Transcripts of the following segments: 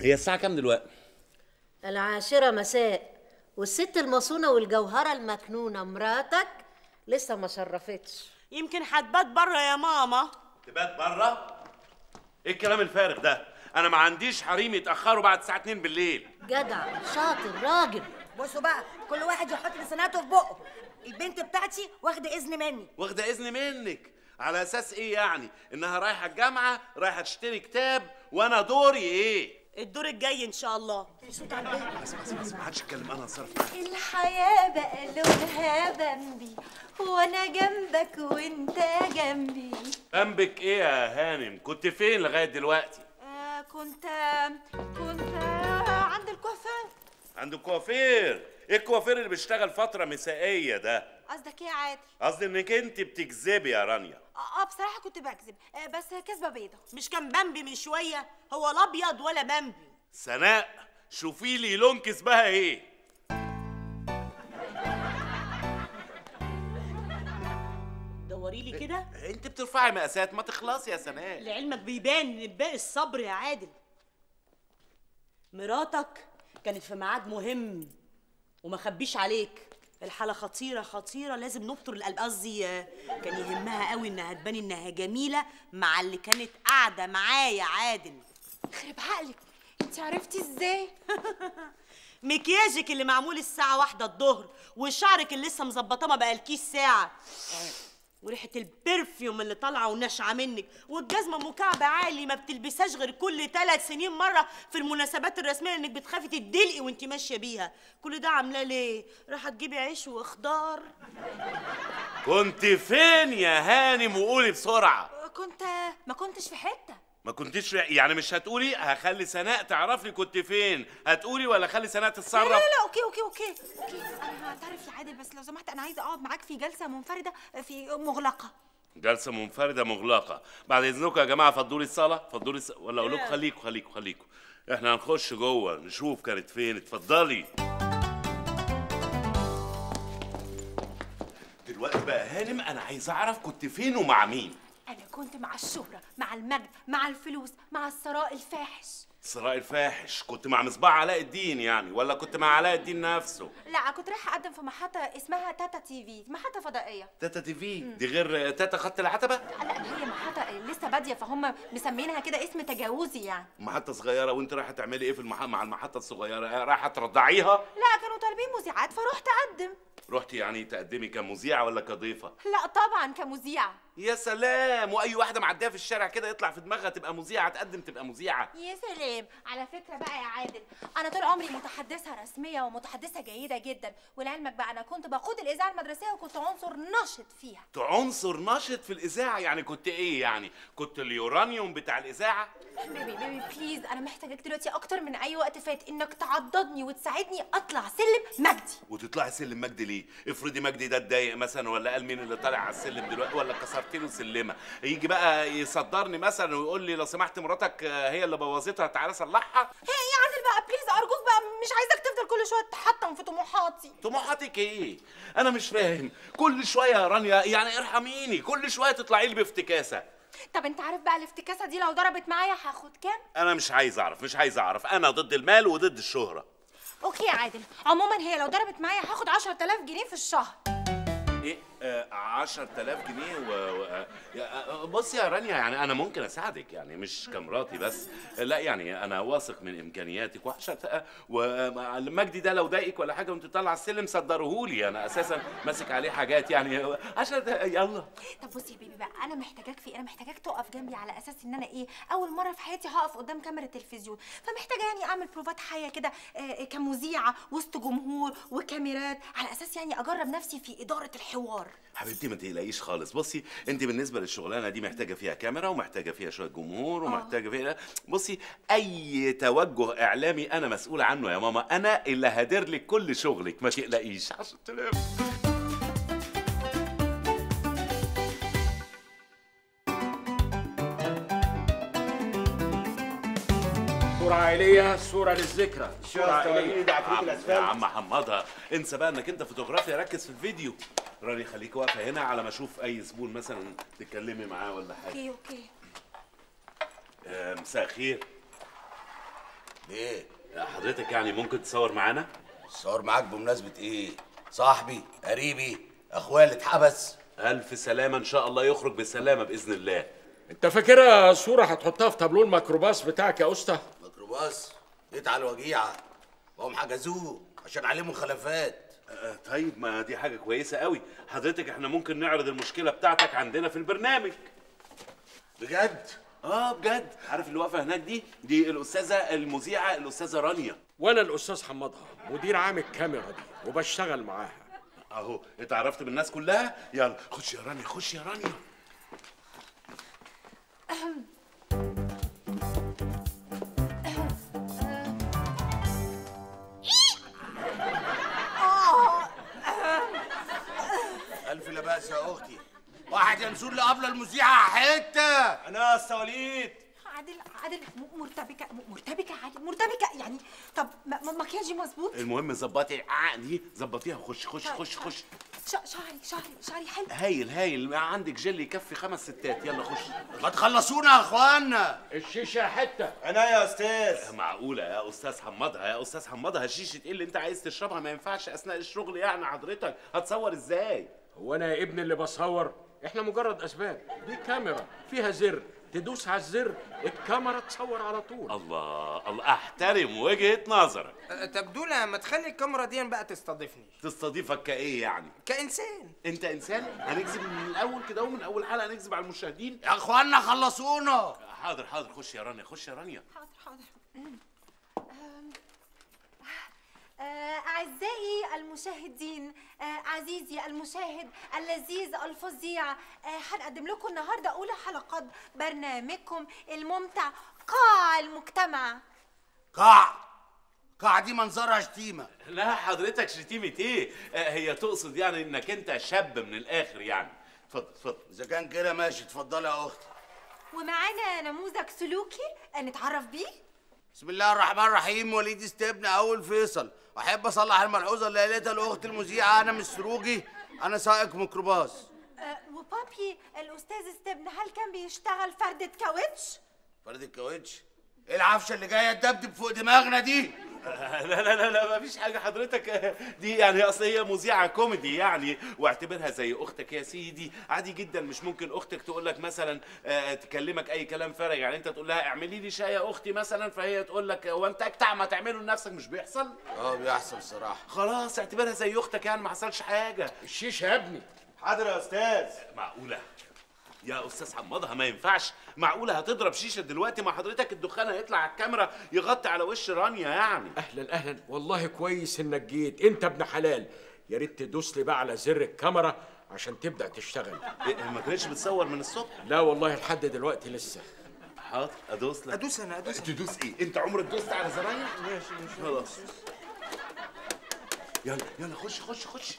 هي الساعه كام دلوقتي العاشرة مساء والست المصونة والجوهرة المكنونة مراتك لسه ما شرفتش يمكن هتبات بره يا ماما تبات بره ايه الكلام الفارغ ده انا ما عنديش حريم يتاخروا بعد الساعه 2 بالليل جدع شاطر راجل بصوا بقى كل واحد يحط لساناته في بقه البنت بتاعتي واخده اذن مني واخده اذن منك على اساس ايه يعني انها رايحه الجامعه رايحه تشتري كتاب وانا دوري ايه الدور الجاي ان شاء الله بس بس بس ما حدش يتكلم انا هتصرف معاك الحياة بقى لونها بمبي وانا جنبك وانت جنبي ذنبك ايه يا هانم كنت فين لغايه دلوقتي آه كنت كنت عند الكوافير عند الكوافير ايه الكوافير اللي بيشتغل فتره مسائيه ده قصدك ايه يا عادل؟ قصدي انك انت بتكذبي يا رانيا اه آه، بصراحة كنت بكذب آه بس كذبة بيضة مش كان بامبي من شويه هو لا ابيض ولا بامبي سناء شوفي لي لون كسبها ايه دوري لي كده انت بترفعي مقاسات ما تخلصي يا سناء لعلمك بيبان من باقي الصبر يا عادل مراتك كانت في ميعاد مهم وما خبيش عليك الحالة خطيرة خطيرة لازم نبطر القلب قصدي آه، كان يهمها قوي انها تبان انها جميلة مع اللي كانت قاعدة معاه يا عادل خرب عقلك انت عرفتي ازاي؟ مكياجك اللي معمول الساعة واحدة الظهر وشعرك اللي لسه مظبطاه ما بقالكيش ساعة وريحة البرفيوم اللي طالعة وناشعة منك والجزمة أم كعب عالي ما بتلبسهاش غير كل ثلاث سنين مرة في المناسبات الرسمية إنك بتخافي تدلقي وأنت ماشية بيها كل ده عاملاه ليه؟ رايحة تجيبي عيش وخضار كنت فين يا هانم وقولي بسرعه كنت ما كنتش في حتة ما كنتش يعني مش هتقولي هخلي سناء تعرف لي كنت فين هتقولي ولا خلي سناء لا تتصرف لا لا اوكي اوكي اوكي اوكي انا هعترف يا عادل بس لو سمحت انا عايزه اقعد معاك في جلسه منفرده في مغلقه جلسه منفرده مغلقه بعد اذنكم يا جماعه فضوا لي الصاله فضوا لي الص... ولا اقول لكم خليكم خليكم خليكم احنا هنخش جوه نشوف كانت فين اتفضلي دلوقتي بقى هانم انا عايز اعرف كنت فين ومع مين انا كنت مع الشهره مع المجد مع الفلوس مع الثراء الفاحش ثراء الفاحش كنت مع مصباح علاء الدين يعني ولا كنت مع علاء الدين نفسه لا كنت رايحه اقدم في محطه اسمها تاتا تي في محطه فضائيه تاتا تي في دي غير تاتا خط العتبه لا هي محطه لسه باديه فهم مسمينها كده اسم تجاوزي يعني محطه صغيره وانت رايحه تعملي ايه في المح... مع المحطه الصغيره آه، رايحه ترضعيها لا كانوا طالبين مذيعات فرحت اقدم رحتي يعني تقدمي كمذيعه ولا كضيفه لا طبعا كمذيعه يا سلام واي واحده معديه في الشارع كده يطلع في دماغها تبقى مذيعه تقدم تبقى مذيعه يا سلام على فكرة بقى يا عادل أنا طول عمري متحدثة رسمية ومتحدثة جيدة جدا ولعلمك بقى أنا كنت بقود الإذاعة المدرسية وكنت عنصر نشط فيها كنت عنصر نشط في الاذاعه يعني كنت ايه يعني كنت اليورانيوم بتاع الاذاعه بيبي بيبي بليز أنا محتاجاك دلوقتي أكتر من أي وقت فات إنك تعضدني وتساعدني أطلع سلم مجدي وتطلعي سلم مجدي ليه افرضي مجدي ده اتضايق مثلا ولا قال مين اللي طالع على السلم دلوقتي ولا كسرت له سلمه يجي بقى يصدرني مثلا ويقول لي لو سمحت مراتك آه، هي اللي بوظتها تعالى صلحها هي يا عادل بقى بليز أرجوك بقى مش عايزك تفضل كل شوية تحطم في طموحاتي طموحاتك ايه انا مش فاهم كل شويه يا رانيا يعني ارحميني كل شويه تطلعي لي بافتكاسه طب أنت عارف بقى الافتكاسة دي لو ضربت معايا هاخد كام؟ انا مش عايز اعرف مش عايز اعرف انا ضد المال وضد الشهره أوكي يا عادل عموما هي لو ضربت معايا هاخد 10000 جنيه في الشهر ايه آه 10000 جنيه و... و... آه، يا- آه، بص يا رانيا يعني انا ممكن اساعدك يعني مش كمراتي بس لا يعني انا واثق من امكانياتك وعشان ومجدي ده لو ضايقك ولا حاجه وانت طالعه السلم صدرهولي انا اساسا ماسك عليه حاجات يعني عشان يلا طب بصي يا بيبي بقى انا محتاجاك في إيه؟ انا محتاجاك تقف جنبي على اساس ان انا ايه اول مره في حياتي هقف قدام كاميرا تلفزيون فمحتاجه يعني اعمل بروفات حيه كده آه، كمذيعه وسط جمهور وكاميرات على اساس يعني اجرب نفسي في اداره الحوار حبيبتي ما تقلقيش خالص بصي انت بالنسبه للشغلانه دي محتاجه فيها كاميرا ومحتاجه فيها شويه جمهور ومحتاجه فيها بصي اي توجه اعلامي انا مسؤول عنه يا ماما انا اللي هدير لك كل شغلك ما تقلقيش 10000 صورة عائلية صورة للذكرى صورة عائلية يا عم- يا عم حمضها انسى بقى انك انت فوتوغرافيا ركز في الفيديو راني خليك واقفه هنا على ما اشوف اي زبون مثلا تتكلمي معاه ولا حاجه اوكي اوكي آه، مساء الخير ليه حضرتك يعني ممكن تصور معانا الصور معاك بمناسبه ايه صاحبي قريبي اخويا اللي اتحبس الف سلامه ان شاء الله يخرج بسلامه باذن الله انت فاكرها صوره هتحطها في تابلو الميكروباص بتاعك يا اسطى ميكروباص جيت على الوجيعه وهم حجزوه عشان عليه مخالفات آه، طيب ما دي حاجه كويسه قوي حضرتك احنا ممكن نعرض المشكله بتاعتك عندنا في البرنامج بجد اه بجد عارف اللي واقفه هناك دي دي الاستاذه المذيعه الاستاذه رانيا وانا الاستاذ حمادها مدير عام الكاميرا دي وبشتغل معاها اهو اتعرفت بالناس كلها يلا خش يا رانيا خش يا رانيا الف لا باس يا اختي واحد ينسون لي قبل المذيعه حته انا يا أستاذ وليد عادل عادل م- مرتبكه م- مرتبكه عادل مرتبكه يعني طب ما- ما- مكياجي مظبوط المهم ظبطي عقلي ظبطيها خش خش خش خش ش- شعري شعري شعري حلو هايل هايل عندك جل يكفي خمس ستات يلا خش ما تخلصونا يا اخوانا الشيشه حته انا يا استاذ معقولة يا أستاذ حمادها يا أستاذ حمادها شيشة إيه اللي أنت عايز تشربها ما ينفعش أثناء الشغل يعني حضرتك هتصور إزاي؟ هو انا يا ابني اللي بصور احنا مجرد اسباب دي كاميرا فيها زر تدوس على الزر الكاميرا تصور على طول الله الله أحترم وجهة نظرك طب دولا ما تخلي الكاميرا دي بقى تستضيفني تستضيفك كإيه يعني؟ كإنسان أنت إنسان؟ هنكذب من الأول كده ومن أول حلقة نكذب على المشاهدين؟ يا اخوانا خلصونا حاضر حاضر خش يا رانيا خش يا رانيا حاضر حاضر أم. أم. آه، أعزائي المشاهدين آه، عزيزي المشاهد اللذيذ الفظيع آه، هنقدم لكم النهارده أولى حلقات برنامجكم الممتع قاع المجتمع قاع قاع دي منظرها شتيمه لا حضرتك شتيمة إيه؟ آه، هي تقصد يعني إنك أنت شاب من الآخر يعني اتفضل اتفضل اذا كان كده ماشي اتفضلي يا اختي ومعانا نموذج سلوكي آه، نتعرف بيه بسم الله الرحمن الرحيم وليد استبن اول فيصل احب اصلح الملحوظه اللي قالتها الاخت المذيعه انا مش سروجي انا سائق ميكروباص آه، وبابي الأستاذ استبن هل كان بيشتغل فردة كاوتش؟ فرد الكاوتش ايه العفشه اللي جايه تدبدب فوق دماغنا دي لا لا لا لا مفيش حاجة حضرتك دي يعني أصل هي مذيعة كوميدي يعني واعتبرها زي أختك يا سيدي عادي جدا مش ممكن أختك تقول لك مثلا آه، تكلمك أي كلام فارغ يعني أنت تقول لها اعملي لي شاي يا أختي مثلا فهي تقول لك هو أنت أجتع ما تعمله لنفسك مش بيحصل اه بيحصل صراحه خلاص اعتبرها زي أختك يعني ما حصلش حاجة الشيشه يا ابني حاضر يا استاذ معقولة يا استاذ حمادها ما ينفعش معقولة هتضرب شيشة دلوقتي مع حضرتك الدخان هيطلع على الكاميرا يغطي على وش رانيا يعني اهلا اهلا والله كويس انك جيت انت ابن حلال يا ريت تدوس لي بقى على زر الكاميرا عشان تبدا تشتغل إيه، ما كانتش بتصور من الصبح لا والله لحد دلوقتي لسه حاضر ادوس لك ادوس انا ادوس تدوس ايه انت عمرك دوست على زراير ماشي ماشي خلاص يلا يلا خش خش خش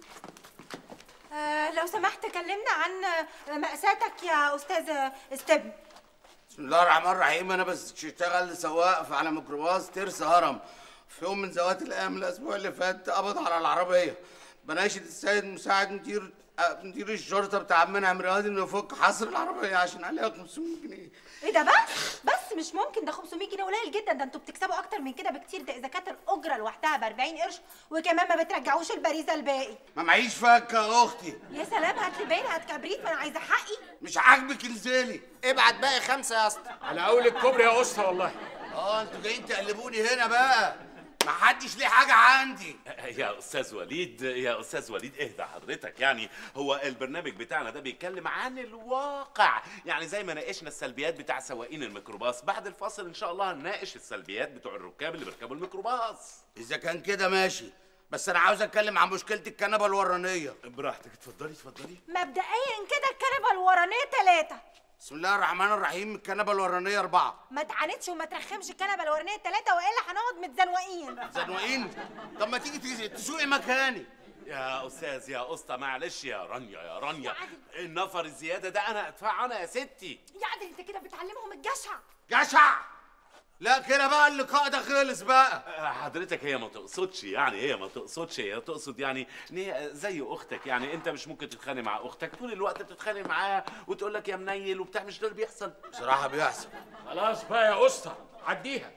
آه، لو سمحت كلمنا عن آه، مأساتك يا أستاذ استبن بسم الله الرحمن الرحيم انا بس اشتغل سواق في على ميكروباص ترس هرم في يوم من ذوات الايام الاسبوع اللي فات قبض على العربيه بناشد السيد مساعد مدير آه، مدير الشرطه بتاع منعم رياضي انه يفك حصر العربيه عشان عليها 500 جنيه ايه ده بس بس مش ممكن ده 500 جنيه قليل جدا ده انتوا بتكسبوا اكتر من كده بكتير ده اذا كانت الاجره لوحدها ب 40 قرش وكمان ما بترجعوش البريزه الباقي ما معيش فكه يا اختي يا سلام هات لي باين هات كبريت ما انا عايزه حقي مش عاجبك انزلي ابعت باقي خمسه يا اسطى على اول الكوبري يا اسطى والله اه انتوا جايين تقلبوني هنا بقى ما حدش ليه حاجه عندي يا استاذ وليد يا استاذ وليد اهدى حضرتك يعني هو البرنامج بتاعنا ده بيتكلم عن الواقع يعني زي ما ناقشنا السلبيات بتاع سواقين الميكروباص بعد الفاصل ان شاء الله هنناقش السلبيات بتوع الركاب اللي بيركبوا الميكروباص اذا كان كده ماشي بس انا عاوز اتكلم عن مشكله الكنبه الورانيه براحتك اتفضلي اتفضلي مبدئيا كده الكنبه الورانيه ثلاثه بسم الله الرحمن الرحيم الكنبه الورانيه اربعه ما تعاندش وما ترخمش الكنبه الورانيه ثلاثه والا هنقعد متزنوقين زنوقين طب ما تيجي تيجي تسوقي مكاني يا استاذ يا اسطى معلش يا رانيا يا رانيا النفر الزياده ده انا ادفع انا يا ستي يا عادل انت كده بتعلمهم الجشع جشع لا كده بقى اللقاء ده خلص بقى آه، حضرتك هي ما تقصدش يعني هي ما تقصدش هي تقصد يعني ان هي زي اختك يعني انت مش ممكن تتخانق مع اختك طول الوقت بتتخانق معاها وتقول لك يا منيل وبتاع مش ده اللي بيحصل بصراحه بيحصل خلاص بقى يا اسطى عديها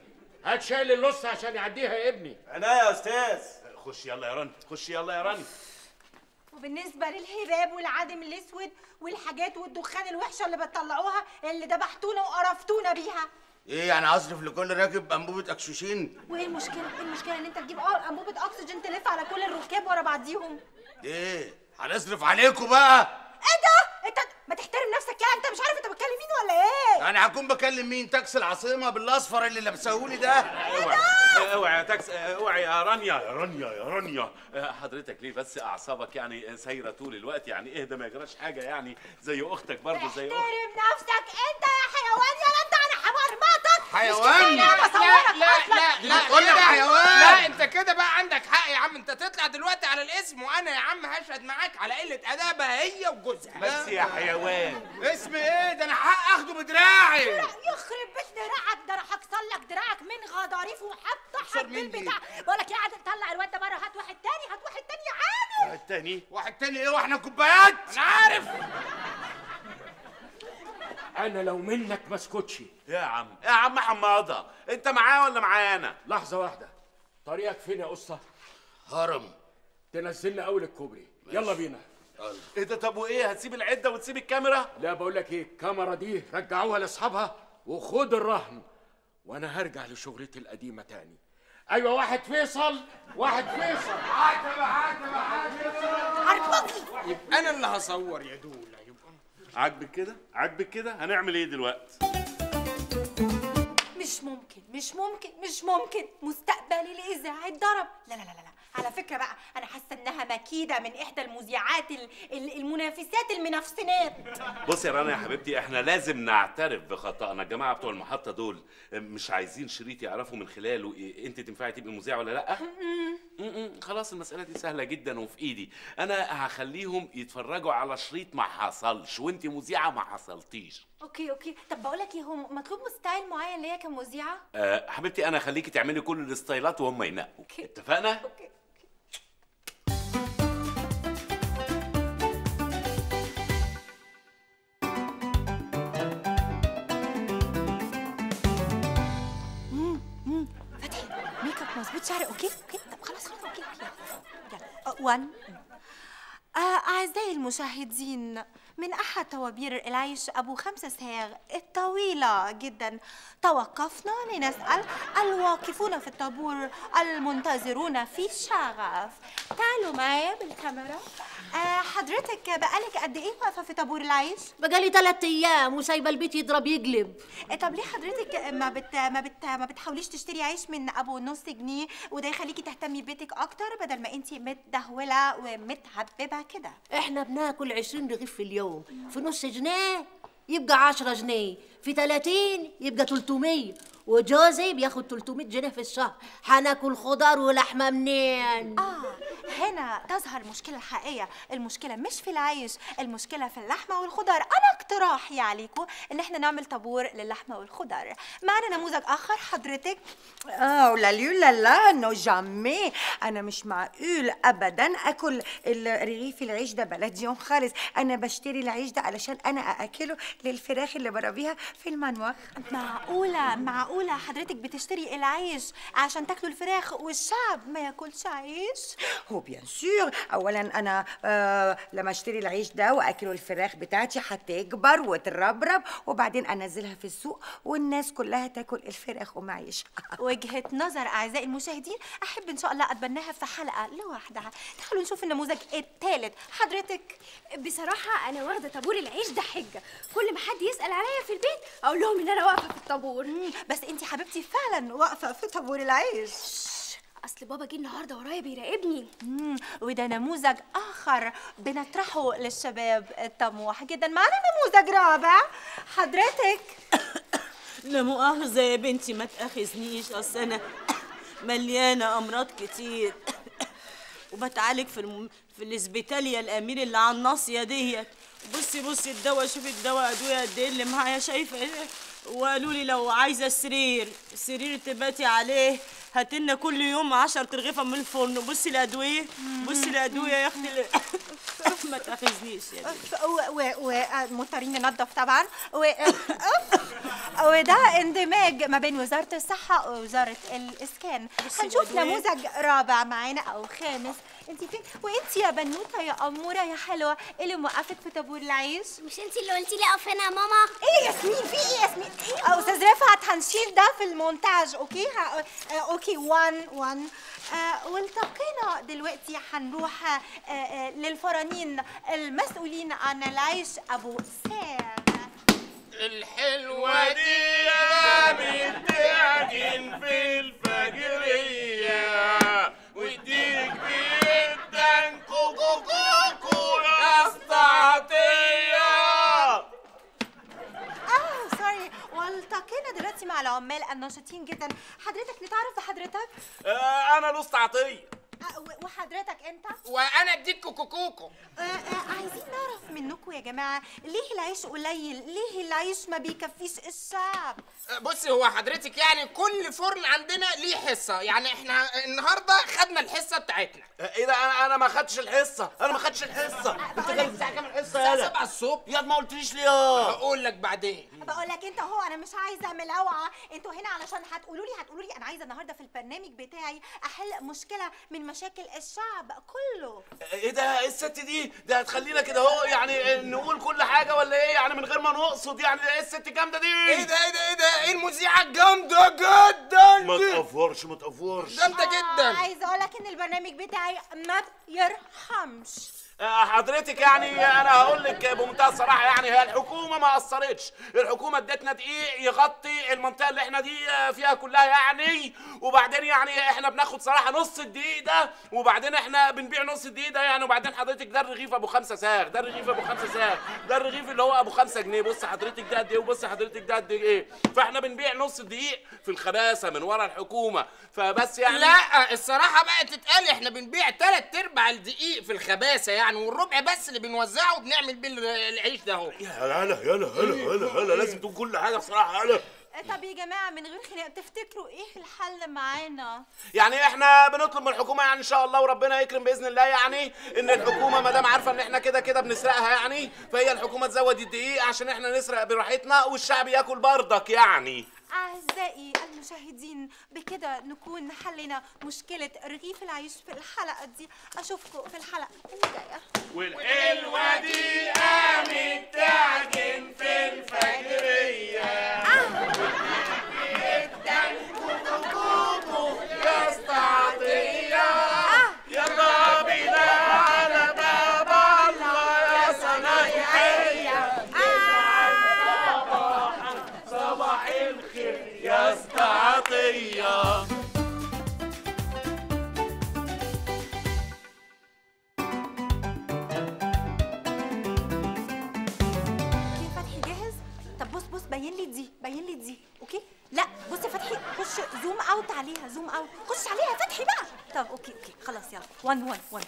هات شايل اللص عشان يعديها يا ابني عناية يا استاذ خش يلا يا رانيا خش يلا يا رانيا وبالنسبه للهباب والعدم الاسود والحاجات والدخان الوحشه اللي بتطلعوها اللي دبحتونا وقرفتونا بيها ايه يعني اصرف لكل راكب انبوبه اكشوشين وايه المشكله ايه المشكله ان انت تجيب اه انبوبه اكسجين تلف على كل الركاب ورا بعضيهم ايه هنصرف عليكم بقى ايه ده انت ما تحترم نفسك يا انت مش عارف انت بتكلم مين ولا ايه يعني هكون بكلم مين تاكسي العاصمه بالاصفر اللي لابسهولي ده اوعي اوعي يا تاكس اوعي يا رانيا يا رانيا يا رانيا آه، حضرتك ليه بس اعصابك يعني سايره طول الوقت يعني اهدى ما يجراش حاجه يعني زي اختك برضه زي اختك احترم نفسك انت يا حيوان يا انت انا حمرمطك حيوان؟ مش كفاية بصورك لا لا أصلاً. لا بتقول لك لا حيوان. لا انت كده بقى عندك حق يا عم انت تطلع دلوقتي على الاسم وانا يا عم هشهد معاك على قله ادابها هي وجوزها بس يا حيوان اسم ايه ده انا حق اخده بدراعي يخرب بيت دراعك ده انا هكسر لك دراعك من غضاريف وهفتحك اكسر مين دي؟ بالبتاع بقول لك ايه عادل طلع الواد ده بره هات واحد تاني هات واحد تاني عادل التاني واحد تاني ايه واحنا كوبايات انا عارف انا لو منك ما اسكتش يا عم يا عم حماضه انت معاه ولا معانا لحظه واحده طريقك فين يا قصه هرم تنزلنا اول الكوبري يلا بينا ايه ده طب وايه هتسيب العده وتسيب الكاميرا لا بقول لك ايه الكاميرا دي رجعوها لاصحابها وخد الرهن وانا هرجع لشغلتي القديمه تاني ايوه واحد فيصل واحد فيصل يبقى انا اللي هصور يا دولا يبقى عاجبك كده عاجبك كده هنعمل ايه دلوقتي مش ممكن مش ممكن مش ممكن مستقبلي الاذاعي اتضرب لا لا لا لا على فكره بقى انا حاسه انها مكيده من احدى المذيعات ال- ال- المنافسات المنافسنات بص يا رنا يا حبيبتي احنا لازم نعترف بخطأنا الجماعه بتوع المحطه دول مش عايزين شريط يعرفوا من خلاله إيه انت تنفعي تبقي مذيعه ولا لا م-م. خلاص المساله دي سهله جدا وفي ايدي انا هخليهم يتفرجوا على شريط ما حصلش وانت مذيعه ما حصلتيش اوكي اوكي طب بقول لك ايه هو مطلوب ستايل معين ليا كمذيعه أه حبيبتي انا هخليكي تعملي كل الستايلات وهم ينقوا أوكي. اتفقنا اوكي فتحي ميك اب مظبوط شعري اوكي اوكي طب خلاص خلاص اوكي يلا يلا 1 آه، أعزائي المشاهدين من أحد طوابير العيش أبو خمسة صاغ الطويلة جدا توقفنا لنسأل الواقفون في الطابور المنتظرون في شغف تعالوا معايا بالكاميرا آه، حضرتك بقالك قد إيه واقفة في طابور العيش؟ بقالي تلات ايام وسايبه البيت يضرب يقلب آه، طب ليه حضرتك ما بت ما بت ما بتحاوليش تشتري عيش من ابو نص جنيه وده يخليكي تهتمي ببيتك اكتر بدل ما انتي متدهوله ومتهببه كده احنا بناكل 20 رغيف في اليوم في نص جنيه يبقى 10 جنيه في 30 يبقى 300 وجوزي بياخد 300 جنيه في الشهر هناكل خضار ولحمه منين اه هنا تظهر المشكله الحقيقيه المشكله مش في العيش المشكله في اللحمه والخضار انا اقتراحي عليكم ان احنا نعمل طابور للحمه والخضار معنا نموذج اخر حضرتك اه لا لا لا نو جامي انا مش معقول ابدا اكل الرغيف العيش ده بلديون خالص انا بشتري العيش ده علشان انا ااكله للفراخ اللي بربيها في المنوخ معقولة معقولة حضرتك بتشتري العيش عشان تاكلوا الفراخ والشعب ما ياكلش عيش؟ هو بيان سور اولا انا آه لما اشتري العيش ده واكله الفراخ بتاعتي هتكبر وتربرب وبعدين انزلها في السوق والناس كلها تاكل الفراخ ومعيش وجهة نظر أعزائي المشاهدين أحب إن شاء الله أتبناها في حلقة لوحدها تعالوا نشوف النموذج الثالث حضرتك بصراحة أنا واخدة طابور العيش ده حجة كل ما حد يسأل عليا في البيت أقول لهم إن أنا واقفة في الطابور بس أنت حبيبتي فعلا واقفة في طابور العيش أصل بابا جه النهاردة ورايا بيراقبني مم، وده نموذج آخر بنطرحه للشباب الطموح جدا معنا نموذج رابع حضرتك لا مؤاخذة يا بنتي ما تأخذنيش أصل أنا مليانة أمراض كتير وبتعالج في الم... في الاسبيتاليا الأمير اللي على الناصية ديت بصي بصي الدواء شوفي الدواء أدوية قد إيه اللي معايا شايفة إيه؟ وقالوا لي لو عايزة سرير سرير تباتي عليه هاتلنا كل يوم 10 ترغيفه من الفرن بصي الادويه بصي الادويه يا اختي اللي- ما تاخذنيش يعني ومضطرين ننظف طبعا و... وده اندماج ما بين وزارة الصحة ووزارة الإسكان هنشوف الأدوية. نموذج رابع معانا أو خامس انت فين وانت يا بنوتة يا أمورة يا حلوة إيه اللي موقفك في طابور العيش مش انت اللي قلتي لي اقف هنا يا ماما ايه يا ياسمين في ايه يا ياسمين أه، استاذ رفعت هنشيل ده في المونتاج اوكي ه... آه، اوكي 1 1 آه والتقينا دلوقتي هنروح آه آه للفرانين المسؤولين عن العيش ابو سام الحلوة دي يا متعجن في الفجرية وديك جدا كوكو كوكو يا استعطية اه سوري والتقينا دلوقتي مع العمال النشيطين جدا حضرتك نتعرف بحضرتك آه انا له استعطية آه و- وحضرتك انت وانا اديك كوكو كوكو آه آه عايزين نعرف منكم يا جماعه ليه العيش قليل ليه العيش ما بيكفيش الشعب بصي هو حضرتك يعني كل فرن عندنا ليه حصه يعني احنا النهارده خدنا الحصه بتاعتنا ايه ده انا انا ما خدتش الحصه انا ما خدتش الحصه انت جاي الساعه كام الحصه الساعه يالا 7 الصبح ياض ما قلتليش ليه هقول لك بعدين بقول لك انت هو انا مش عايزه ملوعه انتوا هنا علشان هتقولوا لي هتقولوا لي انا عايزه النهارده في البرنامج بتاعي احل مشكله من مشاكل الشعب كله ايه ده إيه الست دي ده هتخلينا كده اهو يعني نقول كل حاجه ولا ايه يعني من غير ما نقصد يعني ايه الست الجامده دي ايه ده ايه ده ايه ده ايه المذيعه الجامده جدا ما دي؟ تقفرش ما تقفرش جامده آه جدا عايزه اقول لك ان البرنامج بتاعي ما بيرحمش آه، حضرتك يعني انا هقول لك بمنتهى الصراحه يعني هي الحكومه ما قصرتش الحكومه ادتنا دقيق يغطي المنطقه اللي احنا دي آه، فيها كلها يعني وبعدين يعني احنا بناخد صراحه نص الدقيق ده وبعدين احنا بنبيع نص الدقيق ده يعني وبعدين حضرتك ده الرغيف ابو خمسة ساغ ده الرغيف ابو خمسة ساغ ده الرغيف اللي هو ابو خمسة جنيه بص حضرتك ده قد ايه وبص حضرتك ده قد ايه فاحنا بنبيع نص الدقيق في الخباثه من ورا الحكومه فبس يعني لا الصراحة بقى تتقال احنا بنبيع تلات ارباع الدقيق في الخباثة يعني والربع بس اللي بنوزعه وبنعمل بيه العيش ده اهو يا هلا يلا هلا هلا هلا لازم تقول كل حاجه بصراحه هلا طب يا جماعه من غير خناق تفتكروا ايه الحل معانا يعني احنا بنطلب من الحكومه يعني ان شاء الله وربنا يكرم باذن الله يعني ان الحكومه ما دام عارفه ان احنا كده كده بنسرقها يعني فهي الحكومه تزود الدقيق عشان احنا نسرق براحتنا والشعب ياكل بردك يعني أعزائي المشاهدين بكده نكون حلينا مشكلة رغيف العيش في الحلقة دي أشوفكم في الحلقة اللي جاية والحلوة دي قامت تعجن في الفجرية يا استعطية يلا بينا على باب الله يا صنايعية صباح الخير يا استعطية اوكي فتحي جاهز طب بص بص باين لي دي باين لي دي اوكي لا بص يا فتحي خش زوم اوت عليها زوم اوت خش عليها يا فتحي بقى طب اوكي اوكي خلاص يلا 1 1 1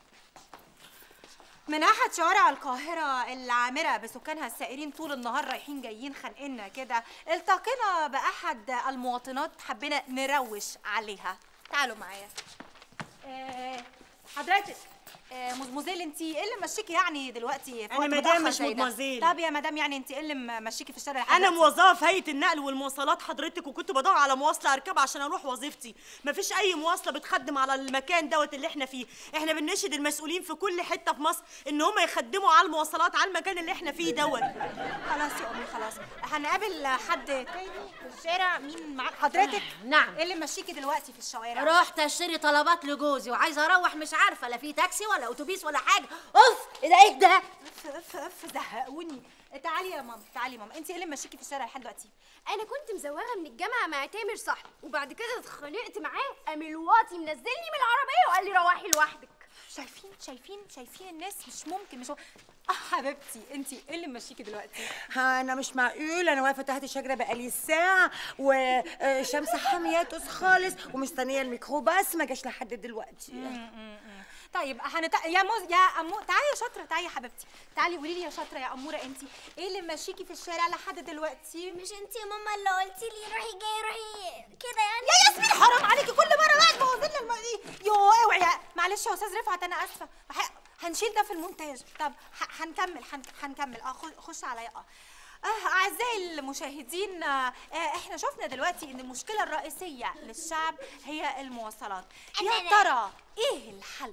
من أحد شوارع القاهرة العامرة بسكانها السائرين طول النهار رايحين جايين خانقنا كده التقينا بأحد المواطنات حبينا نروش عليها تعالوا معايا آه، حضرتك آه، مزمزيل انت ايه اللي مشيكي يعني دلوقتي في أنا وقت مدام متأخر مش زي ده؟ مدمزيل. طب يا مدام يعني انت ايه اللي مشيكي في الشارع لحد انا دلوقتي؟ موظفه في هيئه النقل والمواصلات حضرتك وكنت بدور على مواصله اركبها عشان اروح وظيفتي مفيش اي مواصله بتخدم على المكان دوت اللي احنا فيه احنا بنناشد المسؤولين في كل حته في مصر ان هم يخدموا على المواصلات على المكان اللي احنا فيه دوت خلاص يا امي خلاص هنقابل حد تاني في الشارع مين معاك حضرتك نعم. ايه اللي مشيكي دلوقتي في الشوارع رحت اشتري طلبات لجوزي وعايزه اروح مش عارفه لا في تاكسي ولا اتوبيس ولا حاجه اوف ايه ده ايه ده اف اف اف زهقوني تعالي يا ماما تعالي يا ماما انت ايه اللي مشيكي في الشارع لحد دلوقتي انا كنت مزوغه من الجامعه مع تامر صاحبي وبعد كده اتخانقت معاه قام الواطي منزلني من العربيه وقال لي روحي لوحدك شايفين شايفين شايفين الناس مش ممكن مش ممكن. اه حبيبتي انت ايه اللي مشيكي دلوقتي ها انا مش معقول انا واقفه تحت الشجره بقالي ساعه وشمس حامياتوس خالص ومستنيه الميكروباص ما جاش لحد دلوقتي طيب هنت... يا موز يا أمو تعالي يا شاطره تعالي يا حبيبتي تعالي قولي لي يا شاطره يا اموره انت ايه اللي ماشيكي في الشارع لحد دلوقتي مش انت يا ماما اللي قلتي لي روحي جاي روحي كده يعني يا ياسمين حرام عليكي يا استاذ رفعت انا اسفه ح- هنشيل ده في المونتاج طب ح- هنكمل هن- هنكمل اه خ- خش عليا اه آه، أعزائي المشاهدين آه، آه، احنا شفنا دلوقتي ان المشكلة الرئيسية للشعب هي المواصلات يا ترى ايه الحل؟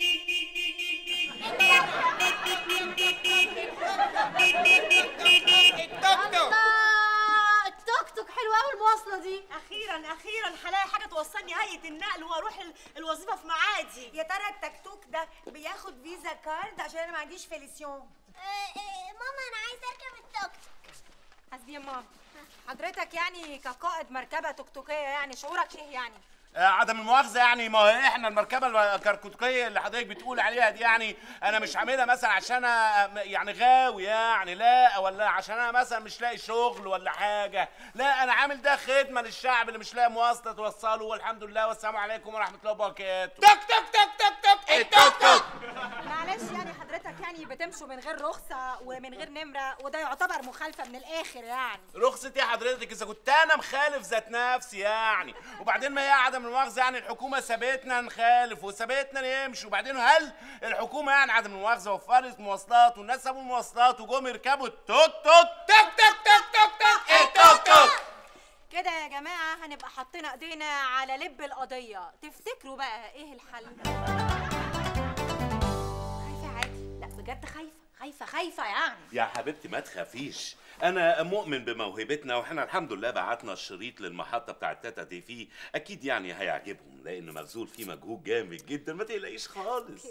الله التوك توك حلوه قوي المواصله دي اخيرا اخيرا هلاقي حاجه توصلني هيئه النقل واروح ال- الوظيفه في معادي يا ترى التكتوك ده بياخد فيزا كارد عشان انا ما عنديش فيليسيون ماما انا عايزه اركب التوك حسبي يا ماما حضرتك يعني كقائد مركبة توكتوكية يعني شعورك ايه يعني؟ آه، عدم المؤاخذة يعني ما هو احنا المركبة الكركوتكية اللي حضرتك بتقول عليها دي يعني انا مش عاملها مثلا عشان انا يعني غاوي يعني لا ولا عشان انا مثلا مش لاقي شغل ولا حاجة لا انا عامل ده خدمة للشعب اللي مش لاقي مواصلة توصله والحمد لله والسلام عليكم ورحمة الله وبركاته توك توك توك توك توك التوك توك معلش يعني حضرتك يعني بتمشوا من غير رخصة ومن غير نمرة وده يعتبر مخالفة من الآخر يعني رخصة ايه حضرتك اذا كنت انا مخالف ذات نفسي يعني وبعدين ما هي عدم المؤاخذة يعني الحكومة سابتنا نخالف وسابتنا نمشي وبعدين هل الحكومة يعني عدم المؤاخذة وفرت مواصلات والناس سابوا المواصلات وجم يركبوا التوك توك توك توك توك توك توك التوك توك كده يا جماعة هنبقى حاطين ايدينا على لب القضية تفتكروا بقى ايه الحل؟ خايفة عادي لا بجد خايفة خايفة خايفة يعني يا حبيبتي ما تخافيش انا مؤمن بموهبتنا واحنا الحمد لله بعتنا الشريط للمحطه بتاعت تاتا تي في اكيد يعني هيعجبهم لانه مبذول فيه مجهود جامد جدا ما تقلقيش خالص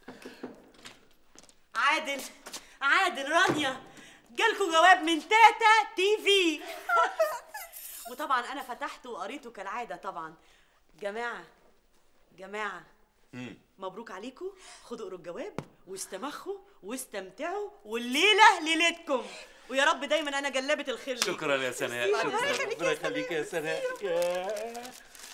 عادل عادل رانيا جالكوا جواب من تاتا تي في وطبعا انا فتحته وقريته كالعاده طبعا جماعه جماعه مبروك عليكم خدوا قروا الجواب واستمخوا واستمتعوا والليله ليلتكم ويا رب دايما انا جلابه الخير ليكم. شكرا يا سناء شكرا ربنا يخليك يا سناء يا-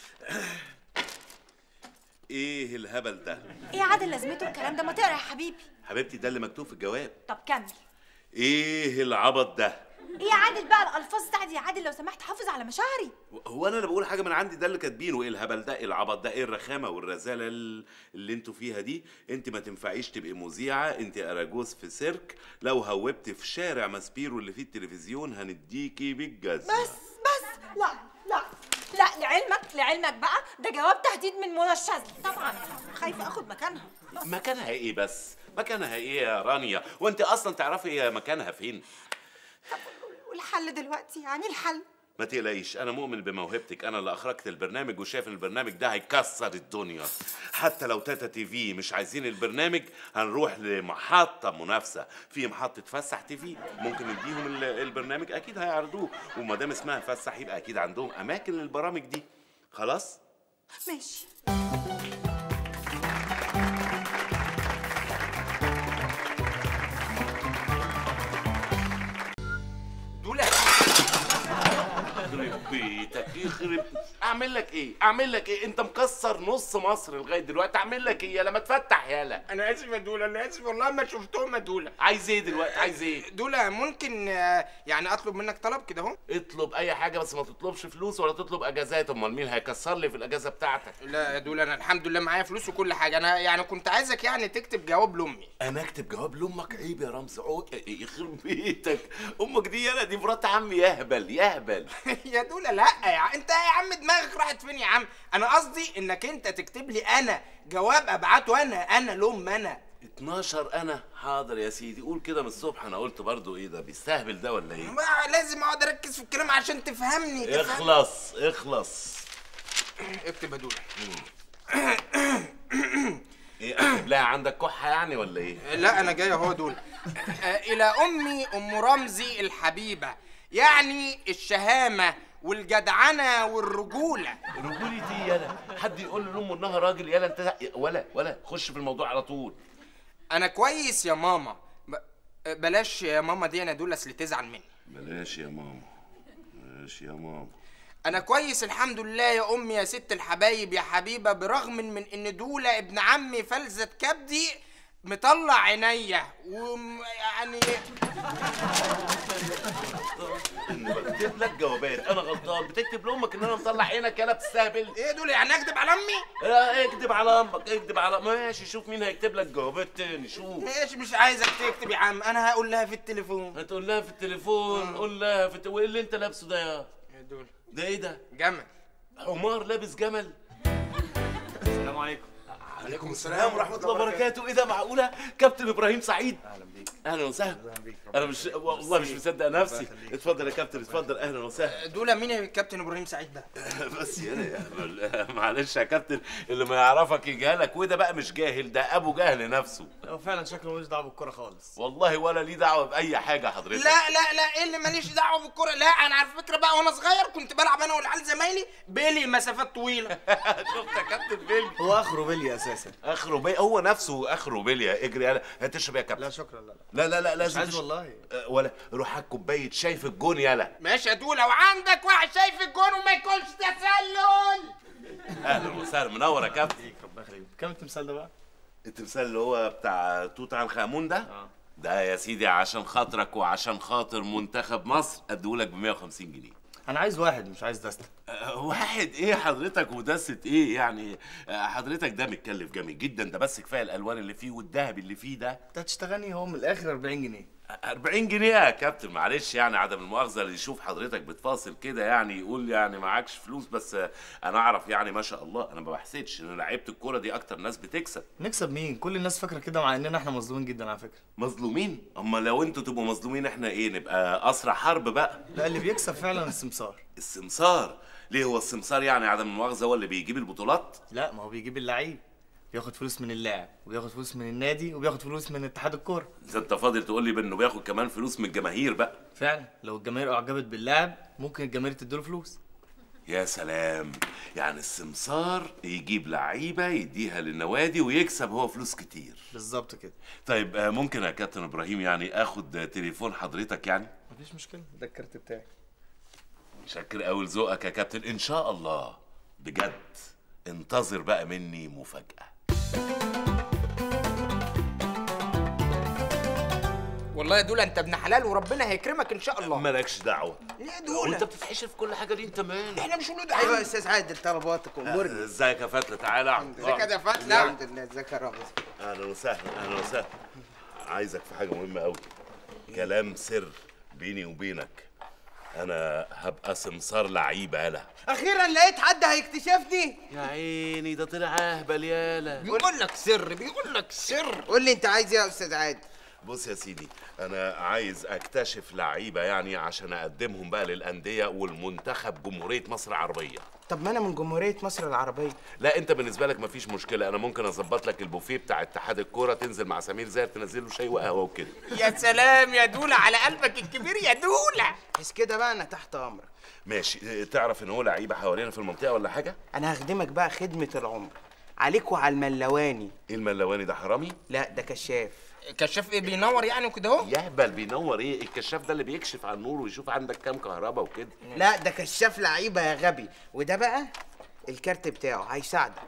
ايه الهبل ده ايه يا عادل لازمته الكلام ده ما تقرا يا حبيبي حبيبتي ده اللي مكتوب في الجواب طب كمل ايه العبط ده ايه يا عادل بقى الالفاظ بتاعتي يا عادل لو سمحت حافظ على مشاعري هو انا اللي بقول حاجه من عندي ده اللي كاتبينه ايه الهبل ده ايه العبط ده ايه الرخامه والرزاله ال- اللي انتوا فيها دي انت ما تنفعيش تبقي مذيعه انت اراجوز في سيرك لو هوبت في شارع ماسبيرو اللي فيه التلفزيون هنديكي بالجزمه بس بس لا لا لا لعلمك لعلمك بقى ده جواب تهديد من منى الشاذلي طبعا خايفه اخد مكانها مكانها ايه بس مكانها ايه يا رانيا وانت اصلا تعرفي هي مكانها فين والحل دلوقتي يعني الحل ما تقلقيش انا مؤمن بموهبتك انا اللي اخرجت البرنامج وشايف ان البرنامج ده هيكسر الدنيا حتى لو تاتا تي في مش عايزين البرنامج هنروح لمحطه منافسه في محطه فسح تي في ممكن نديهم ال- البرنامج اكيد هيعرضوه وما دام اسمها فسح يبقى اكيد عندهم اماكن للبرامج دي خلاص ماشي دولا يخرب بيتك يخرب اعمل لك ايه اعمل لك ايه انت مكسر نص مصر لغايه دلوقتي اعمل لك ايه يلا ما تفتح يالا انا اسف يا دولا انا اسف والله ما شفتهم يا دولا عايز ايه دلوقتي عايز ايه دولا ممكن آه، يعني اطلب منك طلب كده اهو اطلب اي حاجه بس ما تطلبش فلوس ولا تطلب اجازات امال مين هيكسر لي في الاجازه بتاعتك لا يا دولا انا الحمد لله معايا فلوس وكل حاجه انا يعني كنت عايزك يعني تكتب جواب لامي انا اكتب جواب لامك عيب يا رمز عود يخرب بيتك امك دي يالا دي مرات عمي يهبل يهبل يا دولا لا يا عم انت يا عم دماغك راحت فين يا عم انا قصدي انك انت تكتب لي انا جواب ابعته انا انا لام انا 12 انا حاضر يا سيدي قول كده من الصبح انا قلت برضو ايه ده بيستهبل ده ولا ايه ما لازم اقعد اركز في الكلام عشان تفهمني تفهم. اخلص اخلص اكتب يا دولا ايه اكتب لها عندك كحه يعني ولا ايه لا انا جاي اهو دول آه، الى امي ام رمزي الحبيبه يعني الشهامه والجدعنه والرجوله رجولتي يالا حد يقول لامه انها راجل يالا انت ولا ولا خش في الموضوع على طول انا كويس يا ماما ب... بلاش يا ماما دي انا دول اصل تزعل مني بلاش يا ماما بلاش يا ماما انا كويس الحمد لله يا امي يا ست الحبايب يا حبيبه برغم من ان دوله ابن عمي فلذة كبدي مطلع عينيا ويعني إني بكتب لك جوابات انا غلطان بتكتب لامك ان انا مطلع عينك يالا بتستهبل ايه دول يعني اكدب على امي لا اكدب على امك اكدب على ماشي شوف مين هيكتب لك جوابات تاني شوف ايش مش عايزك تكتب يا عم انا هقول لها في التليفون هتقول لها في التليفون قول لها في الت... وايه اللي انت لابسه ده يا إيه دول ده ايه ده جمل حمار لابس جمل السلام عليكم عليكم السلام ورحمه الله وبركاته ايه ده معقوله كابتن ابراهيم سعيد اهلا بيك اهلا وسهلا انا مش والله مش مصدق نفسي اتفضل يا كابتن اتفضل اهلا وسهلا دول مين الكابتن ابراهيم سعيد ده بس يا معلش يا كابتن اللي ما يعرفك يجهلك وده بقى مش جاهل ده ابو جهل نفسه هو فعلا شكله ملوش دعوه بالكوره خالص والله ولا ليه دعوه باي حاجه حضرتك لا لا لا ايه اللي ماليش دعوه بالكوره لا انا على فكره بقى وانا صغير كنت بلعب انا والعيال زمايلي بيلي مسافات طويله شفت يا كابتن بيلي هو اخره بلي اساسا اخره بي هو نفسه اخره بيليا اجري يلا هتشرب يا كابتن لا شكرا لا لا لا لا لا لازم عايز تش- والله. أه، ولا روح هات كوبايه شاي في الجون يلا ماشي يا دول لو عندك واحد شايف الجون وما يكونش تسلل اهلا وسهلا منور يا كابتن ربنا يخليك كم التمثال ده بقى؟ التمثال اللي هو بتاع توت عنخ امون ده ده يا سيدي عشان خاطرك وعشان خاطر منتخب مصر اديهولك ب 150 جنيه انا عايز واحد مش عايز دستة أه، واحد ايه حضرتك ودسة ايه يعني أه، حضرتك ده متكلف جامد جدا ده بس كفايه الالوان اللي فيه والذهب اللي فيه ده انت هتشتغلني هو من الاخر 40 جنيه 40 جنيه يا كابتن معلش يعني عدم المؤاخذه اللي يشوف حضرتك بتفاصل كده يعني يقول يعني معكش فلوس بس آه، انا اعرف يعني ما شاء الله انا ما بحسدش ان لعيبه الكوره دي اكتر ناس بتكسب نكسب مين؟ كل الناس فاكره كده مع اننا احنا مظلومين جدا على فكره مظلومين اما لو انتوا تبقوا مظلومين احنا ايه نبقى اسرى حرب بقى لا اللي بيكسب فعلا السمسار السمسار ليه هو السمسار يعني عدم المؤاخذه هو اللي بيجيب البطولات لا ما هو بيجيب اللعيب بياخد فلوس من اللاعب وبياخد فلوس من النادي وبياخد فلوس من اتحاد الكوره اذا انت فاضل تقول لي بانه بياخد كمان فلوس من الجماهير بقى فعلا لو الجماهير اعجبت باللاعب ممكن الجماهير تديله فلوس يا سلام يعني السمسار يجيب لعيبه يديها للنوادي ويكسب هو فلوس كتير بالظبط كده طيب آه، ممكن يا كابتن ابراهيم يعني اخد آه، تليفون حضرتك يعني مفيش مشكله ده الكارت بتاعي متشكر قوي لذوقك يا كابتن ان شاء الله بجد انتظر بقى مني مفاجاه والله يا دول انت ابن حلال وربنا هيكرمك ان شاء الله مالكش دعوه ليه وانت دول بتتحشر في كل حاجه دي انت مالك احنا مش ولاد ايوه يا عم استاذ عادل طلباتك امورني ازيك يا فتله تعالى اقعد. ازيك يا فتله الحمد لله ازيك يا رامز اهلا وسهلا اهلا وسهلا عايزك في حاجه مهمه قوي كلام سر بيني وبينك انا هبقى سمسار لعيبه يالا اخيرا لقيت حد هيكتشفني يا عيني ده طلع اهبل يالا بيقول لك سر بيقول لك سر قول لي انت عايز ايه يا استاذ عادل بص يا سيدي انا عايز اكتشف لعيبه يعني عشان اقدمهم بقى للانديه والمنتخب جمهوريه مصر العربيه طب ما انا من جمهوريه مصر العربيه لا انت بالنسبه لك مفيش مشكله انا ممكن اظبط لك البوفيه بتاع اتحاد الكوره تنزل مع سمير زاهر تنزل له شاي وقهوه وكده يا سلام يا دولة على قلبك الكبير يا دولة بس كده بقى انا تحت امرك ماشي اه، تعرف ان هو لعيبه حوالينا في المنطقه ولا حاجه انا هخدمك بقى خدمه العمر عليك وعلى الملواني ايه الملواني ده حرامي لا ده كشاف كشاف ايه بينور يعني وكده اهو يهبل بينور ايه الكشاف ده اللي بيكشف على النور ويشوف عندك كام كهرباء وكده لا ده كشاف لعيبه يا غبي وده بقى الكارت بتاعه هيساعدك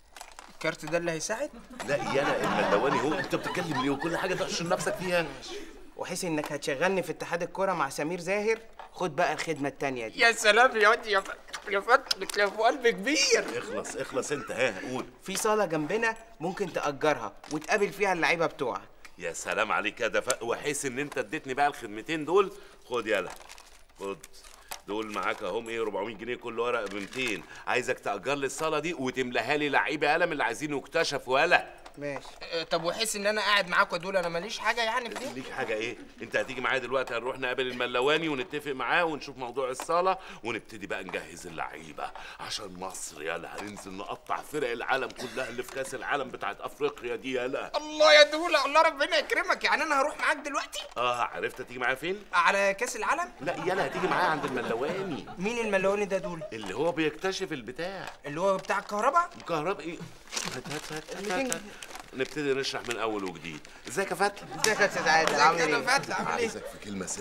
الكارت ده اللي هيساعد لا يالا الملواني هو انت بتتكلم ليه وكل حاجه تحشر نفسك فيها وحيث انك هتشغلني في اتحاد الكوره مع سمير زاهر خد بقى الخدمه التانيه دي يا سلام يا واد يا فتح يا فتح يا ابو قلب كبير اخلص اخلص انت ها قول في صاله جنبنا ممكن تاجرها وتقابل فيها اللعيبه بتوعك يا سلام عليك يا دفا وحيث ان انت اديتني بقى الخدمتين دول خد يلا خد دول معاك اهم ايه 400 جنيه كل ورقه ب 200 عايزك تاجر لي الصاله دي وتملاها لي لعيبه قلم اللي عايزين يكتشفوا يلا ماشي آه، طب وحس ان انا قاعد معاكوا يا دول انا ماليش حاجه يعني في دي ليك حاجه ايه انت هتيجي معايا دلوقتي هنروح نقابل الملواني ونتفق معاه ونشوف موضوع الصاله ونبتدي بقى نجهز اللعيبه عشان مصر يلا هننزل نقطع فرق العالم كلها اللي في كاس العالم بتاعت افريقيا دي يلا الله يا دولة الله ربنا يكرمك يعني انا هروح معاك دلوقتي اه عرفت تيجي معايا فين على كاس العالم لا يلا هتيجي معايا عند الملواني مين الملوني ده دول اللي هو بيكتشف البتاع اللي هو بتاع الكهرباء الكهرباء ايه هات هات هات هات, هات, هات. نبتدي نشرح من اول وجديد ازيك يا فتحي ازيك يا استاذ عادل عامل انا ايه فتحي عامل ايه عايزك في كلمه سر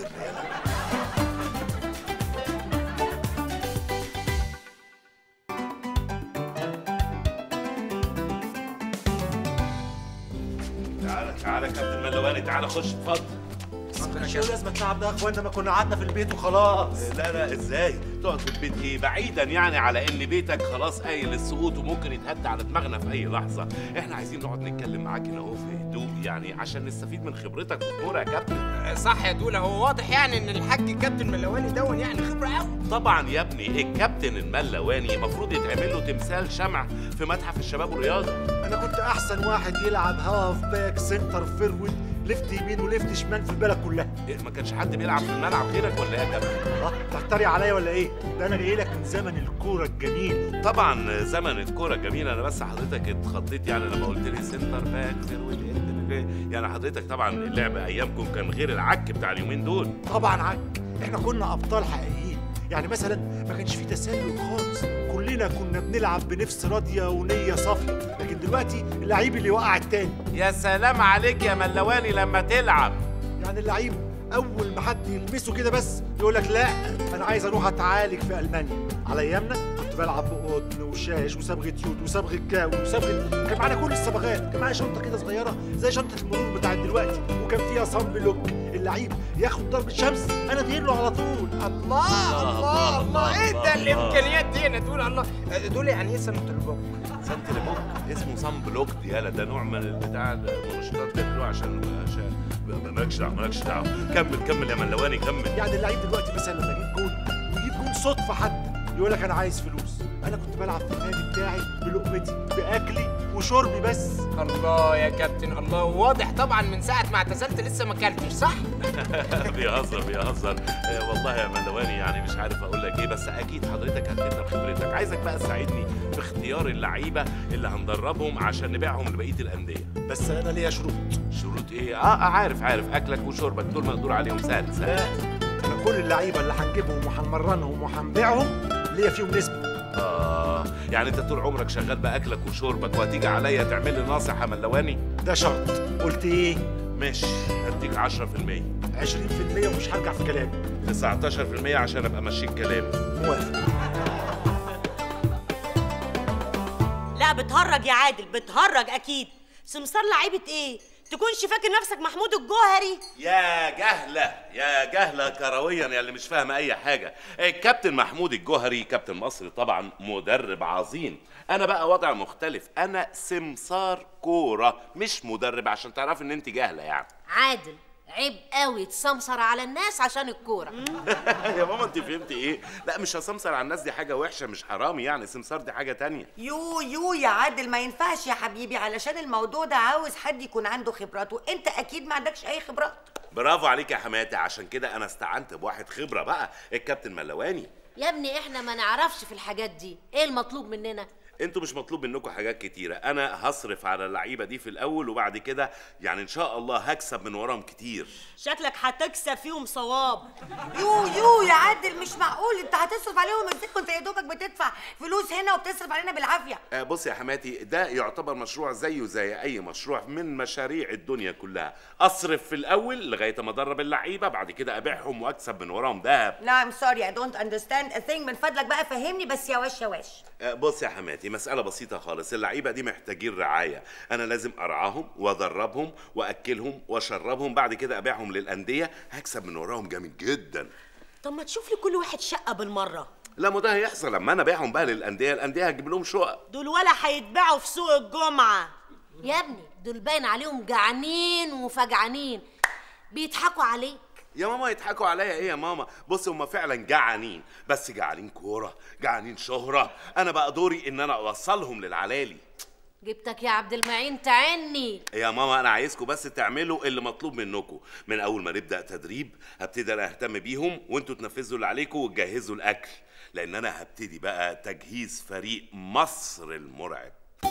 يلا تعالى تعالى كابتن ملواني تعالى خش اتفضل مش لازم التعب ده يا اخوانا ما كنا قعدنا في البيت وخلاص لا لا ازاي تقعد في البيت ايه بعيدا يعني على ان بيتك خلاص قايل للسقوط وممكن يتهد على دماغنا في اي لحظه احنا عايزين نقعد نتكلم معاك هنا اهو في هدوء يعني عشان نستفيد من خبرتك في الكوره يا كابتن صح يا دولا هو واضح يعني ان الحاج كابتن ملواني دون يعني خبره قوي طبعا يا ابني الكابتن الملواني المفروض يتعمل له تمثال شمع في متحف الشباب والرياضه انا كنت احسن واحد يلعب هاف باك سنتر فيرود ليفت يمين وليفت شمال في البلد كلها إيه ما كانش حد بيلعب في الملعب غيرك ولا ايه يا كابتن اه تحتري عليا ولا ايه ده انا جاي لك من زمن الكوره الجميل طبعا زمن الكوره جميل انا بس حضرتك اتخضيت يعني لما قلت لي سنتر باك فيرود يعني حضرتك طبعا اللعب ايامكم كان غير العك بتاع اليومين دول طبعا عك احنا كنا ابطال حقيقيين يعني مثلا ما كانش في تسلل خالص كلنا كنا بنلعب بنفس راضيه ونيه صافيه لكن دلوقتي اللعيب اللي وقع التاني يا سلام عليك يا ملواني لما تلعب يعني اللعيب اول ما حد يلمسه كده بس يقول لك لا انا عايز اروح اتعالج في المانيا على ايامنا كنت بلعب بقطن وشاش وصبغه يود وصبغه كاوي وصبغه كان معانا كل الصبغات كان معايا شنطه كده صغيره زي شنطه المرور بتاعت دلوقتي وكان فيها صن بلوك اللعيب ياخد ضربه شمس انا ادير له على طول الله الله الله ايه ده الامكانيات دي انا تقول الله دول يعني ايه سنه البوك سنت لبوك اسمه صن بلوك دي يالا ده نوع من البتاع المنشطات بيعملوه عشان عشان مالكش دعوه مالكش دعوه كمل كمل يا ملواني كمل يعني اللعيب دلوقتي مثلا لما يجيب جول ويجيب جول صدفه حتى يقول لك انا عايز فلوس انا كنت بلعب في النادي بتاعي بلقمتي باكلي وشربي بس الله يا كابتن الله واضح طبعا من ساعه ما اعتزلت لسه ما اكلتش صح بيهزر بيهزر آه، والله يا ملواني يعني مش عارف اقول لك ايه بس اكيد حضرتك هتفيدنا بخبرتك عايزك بقى تساعدني في اختيار اللعيبه اللي هندربهم عشان نبيعهم لبقيه الانديه بس انا ليا شروط شروط ايه اه آه، عارف عارف اكلك وشربك دول مقدور عليهم سهل سهل انا كل اللعيبه اللي هنجيبهم وهنمرنهم وهنبيعهم ليا فيهم نسبه اه يعني انت طول عمرك شغال باكلك وشربك وهتيجي عليا تعمل لي ناصح يا ملواني ده شرط قلت ايه ماشي هديك 10% 20% ومش هرجع في كلامي 19% عشان ابقى ماشيين كلامي موافق لا بتهرج يا عادل بتهرج اكيد سمسار لعيبه ايه تكونش فاكر نفسك محمود الجوهري يا جهلة يا جهلة كرويا يا اللي مش فاهمة أي حاجة الكابتن محمود الجوهري كابتن مصر طبعا مدرب عظيم أنا بقى وضع مختلف أنا سمسار كورة مش مدرب عشان تعرف إن أنت جاهلة يعني عادل عيب قوي تسمسر على الناس عشان الكوره يا ماما أنت فهمتي إيه؟ لا مش هسمسر على الناس دي حاجة وحشة مش حرام يعني سمسار دي حاجة تانية يو يو يا عادل ما ينفعش يا حبيبي علشان الموضوع ده عاوز حد يكون عنده خبرات وانت اكيد ما عندكش اي خبرات برافو عليك يا حماتي عشان كده أنا استعنت بواحد خبرة بقى الكابتن ملواني يا ابني احنا ما نعرفش في الحاجات دي ايه المطلوب مننا انتوا مش مطلوب منكم حاجات كتيرة انا هصرف على اللعيبة دي في الاول وبعد كده يعني ان شاء الله هكسب من وراهم كتير شكلك هتكسب فيهم صواب يو يو يا عادل مش معقول انت هتصرف عليهم ازاي وانت يا دوبك بتدفع فلوس هنا وبتصرف علينا بالعافيه آه بص يا حماتي ده يعتبر مشروع زيه زي اي مشروع من مشاريع الدنيا كلها اصرف في الاول لغاية ما ادرب اللعيبة بعد كده ابيعهم واكسب من وراهم دهب لا ام سوري اي دونت اندرستاند ا ثينج من فضلك بقى فهمني بس يا وش يا وش آه، بص يا حماتي مسألة بسيطة خالص اللعيبة دي محتاجين رعاية أنا لازم أرعاهم وأدربهم وأكلهم وأشربهم بعد كده أبيعهم للأندية هكسب من وراهم جامد جدا طب ما تشوف لي كل واحد شقه بالمره لا ما ده هيحصل لما أنا أبيعهم بقى للأندية الأندية هتجيب لهم شقق دول ولا هيتباعوا في سوق الجمعه يا ابني دول باين عليهم جعانين وفجعانين بيضحكوا عليك يا ماما يضحكوا عليا ايه يا ماما بص هما فعلا جعانين بس جعانين كوره جعانين شهره انا بقى دوري ان انا اوصلهم للعلالي جبتك يا عبد المعين تعني يا ماما انا عايزكم بس تعملوا اللي مطلوب منكم من اول ما نبدا تدريب هبتدي انا اهتم بيهم وانتوا تنفذوا اللي عليكم وتجهزوا الاكل لان انا هبتدي بقى تجهيز فريق مصر المرعب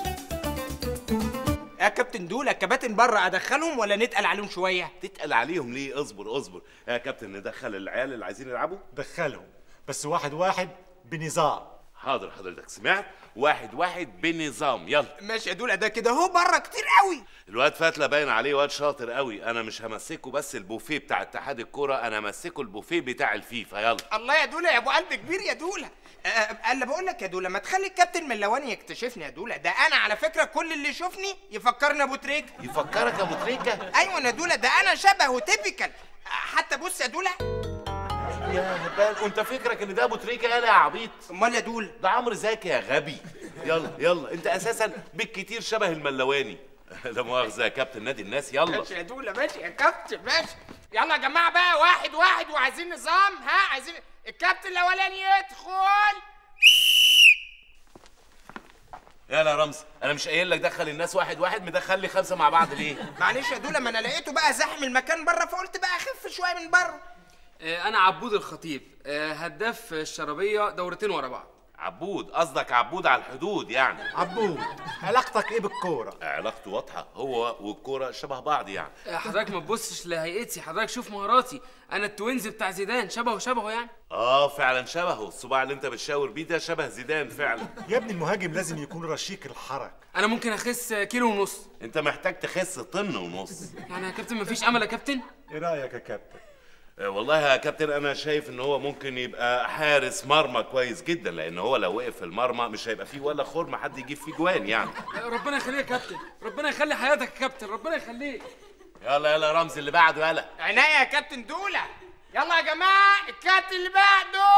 يا كابتن دول الكباتن بره ادخلهم ولا نتقل عليهم شويه تتقل عليهم ليه اصبر اصبر يا كابتن ندخل العيال اللي عايزين يلعبوا دخلهم بس واحد واحد بنظام حاضر حضرتك سمعت واحد واحد بنظام يلا ماشي يا دولا ده كده هو بره كتير قوي الواد فتلة باين عليه واد شاطر قوي انا مش همسكه بس البوفيه بتاع اتحاد الكرة انا همسكه البوفيه بتاع الفيفا يلا الله يا دولا يا ابو قلب كبير يا دولا أه الا بقول لك يا دولا ما تخلي الكابتن ملواني يكتشفني يا دولا ده انا على فكره كل اللي يشوفني يفكرني ابو تريكه يفكرك ابو تريكه ايوه يا دولا ده انا شبهه تيبيكال حتى بص يا دولا يا هبال وانت فكرك ان ده ابو تريكه يالا يا عبيط امال يا دولا ده عمرو زكي يا غبي يلا يلا انت اساسا بالكتير شبه الملواني لا مؤاخذه يا كابتن نادي الناس يلا ماشي يا دولا ماشي يا كابتن ماشي يلا يا جماعه بقى واحد واحد وعايزين نظام ها عايزين الكابتن الاولاني يدخل يلا يا رمزي انا مش قايل لك دخل الناس واحد واحد مدخل لي خمسه مع بعض ليه معلش يا دولا ما انا لقيته بقى زحم المكان بره فقلت بقى اخف شويه من بره آه، انا عبود الخطيب آه، هداف الشرابيه دورتين ورا بعض عبود قصدك عبود على الحدود يعني عبود علاقتك ايه بالكوره علاقته واضحه هو والكوره شبه بعض يعني آه، حضرتك ما تبصش لهيئتي حضرتك شوف مهاراتي انا التوينز بتاع زيدان شبهه شبهه يعني اه فعلا شبهه الصباع اللي انت بتشاور بيه ده شبه زيدان فعلا يا ابني المهاجم لازم يكون رشيق الحركه انا ممكن اخس كيلو ونص انت محتاج تخس طن ونص يعني يا كابتن مفيش امل يا كابتن ايه رايك يا كابتن آه، والله يا كابتن انا شايف ان هو ممكن يبقى حارس مرمى كويس جدا لان هو لو وقف في المرمى مش هيبقى فيه ولا خرم حد يجيب فيه جوان يعني آه، ربنا يخليك يا كابتن ربنا يخلي حياتك يا كابتن ربنا يخليك يلا يلا يا رمزي اللي بعده يلا عينيا يا كابتن دولا يلا يا جماعه الكابتن اللي بعده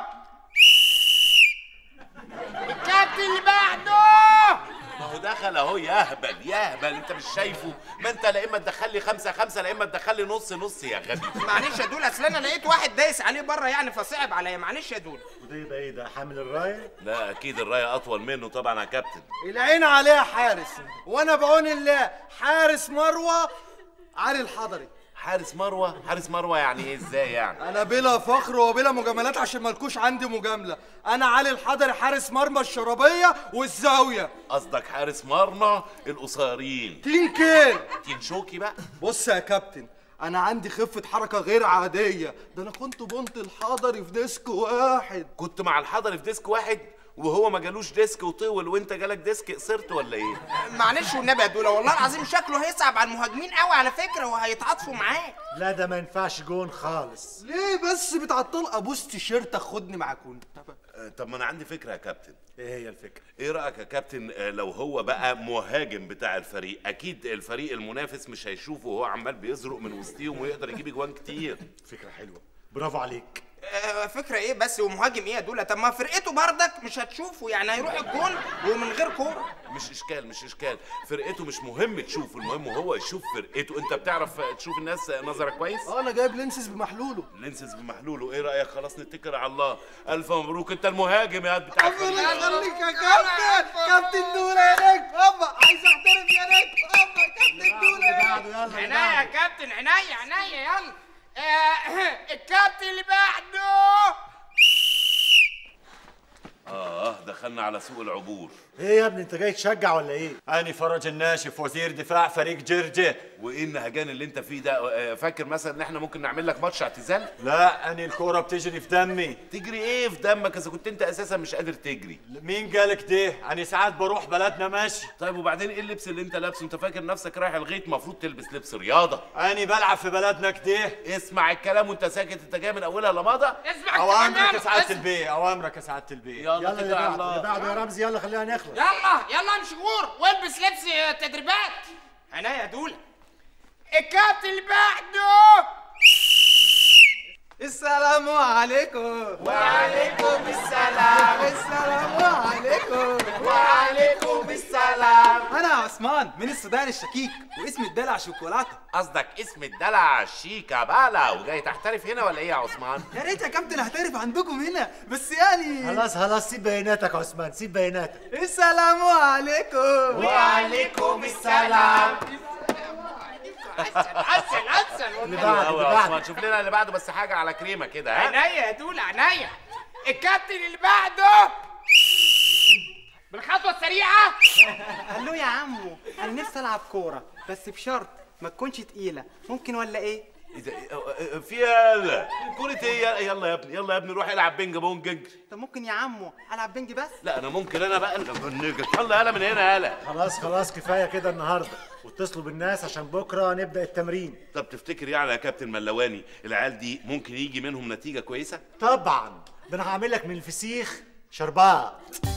الكابتن اللي بعده ما هو دخل اهو يهبل يهبل انت مش شايفه ما انت لا اما تدخل لي خمسه خمسه لا اما تدخل لي نص نص يا غبي معلش يا دولا اصل انا لقيت واحد دايس عليه بره يعني فصعب عليا معلش يا دولا وده يبقى ايه ده حامل الرايه لا اكيد الرايه اطول منه طبعا يا كابتن العين عليها حارس وانا بعون الله حارس مروه علي الحضري حارس مروه حارس مروه يعني ايه ازاي يعني انا بلا فخر وبلا مجاملات عشان مالكوش عندي مجامله انا علي الحضري حارس مرمى الشرابيه والزاويه قصدك حارس مرمى القصيرين تين كير تين شوكي بقى بص يا كابتن انا عندي خفه حركه غير عاديه ده انا كنت بنط الحضري في ديسك واحد كنت مع الحضري في ديسك واحد وهو ما جالوش ديسك وطول وانت جالك ديسك قصرت ولا ايه معلش والنبي يا دولا والله العظيم شكله هيصعب على المهاجمين قوي على فكره وهيتعاطفوا معاه لا ده ما ينفعش جون خالص ليه بس بتعطل ابوس تيشيرتك خدني معاكم آه، طب ما انا عندي فكره يا كابتن ايه هي الفكره ايه رايك يا كابتن آه، لو هو بقى مهاجم بتاع الفريق اكيد الفريق المنافس مش هيشوفه وهو عمال بيزرق من وسطيهم ويقدر يجيب اجوان كتير فكره حلوه برافو عليك آه، فكره ايه بس ومهاجم ايه يا دولا طب ما فرقته بردك مش هتشوفه يعني هيروح الجون ومن غير كوره مش اشكال مش اشكال فرقته مش مهم تشوفه المهم هو يشوف فرقته انت بتعرف تشوف الناس نظرك كويس اه انا جايب لينسز بمحلوله لينسز بمحلوله ايه رايك خلاص نتكل على الله الف مبروك انت المهاجم يا بتاع الفريق. ربنا يخليك يا كابتن كابتن دولا يا نجم ابا عايز احترف يا نجم ابا كابتن دولا عينيا يا كابتن عينيا عينيا يلا آه، الكابتن اللي بعده اه دخلنا على سوق العبور ايه يا ابني انت جاي تشجع ولا ايه أنا فرج الناشف وزير دفاع فريق جرجة وايه النهجان اللي انت فيه ده آه، فاكر مثلا ان احنا ممكن نعمل لك ماتش اعتزال لا أنا الكورة بتجري في دمي تجري ايه في دمك اذا كنت انت اساسا مش قادر تجري مين قالك ده أنا ساعات بروح بلدنا ماشي طيب وبعدين ايه اللبس اللي انت لابسه انت فاكر نفسك رايح الغيط المفروض تلبس لبس رياضه أنا بلعب في بلدنا كده اسمع الكلام وانت ساكت انت جاي من اولها لماضه اسمع أوامرك يا سعادة البيه أوامرك يا سعادة البيه يلا يلا اتكل اللي على بعده اللي الله بعده يا رمزي يلا خلينا نخلص يلا يلا امشي غور والبس لبس آه، تدريبات عينيا يا دولا الكابتن اللي بعده السلام عليكم وعليكم السلام السلام عليكم وعليكم السلام انا عثمان من السودان الشكيك واسمي الدلع شوكولاته قصدك اسم الدلع شيكا بالا وجاي تحترف هنا ولا ايه يا عثمان يا ريت يا كابتن احترف عندكم هنا بس يعني خلاص خلاص سيب بياناتك يا عثمان سيب بياناتك السلام عليكم وعليكم السلام عسل عسل اللي حلو بعده قوي اللي يا بعده عثمان شوف لنا اللي بعده بس حاجه على كريمه كده ها عينيا يا دولا عينيا الكابتن اللي بعده بالخطوه السريعه قال له يا عمو انا نفسي العب كوره بس بشرط ما تكونش تقيله ممكن ولا ايه إيه ده؟ إيه- في يلا كرة ايه يلا يا ابني يلا يا ابني روح العب بينج بونج طب ممكن يا عمو العب بنج بس لا انا ممكن انا بقى اللي بنجك يلا يلا من هنا يلا خلاص خلاص كفايه كده النهارده واتصلوا بالناس عشان بكره نبدا التمرين طب تفتكر يعني يا كابتن ملواني العيال دي ممكن يجي منهم نتيجة كويسة؟ طبعا ده انا هعمل لك من الفسيخ شربات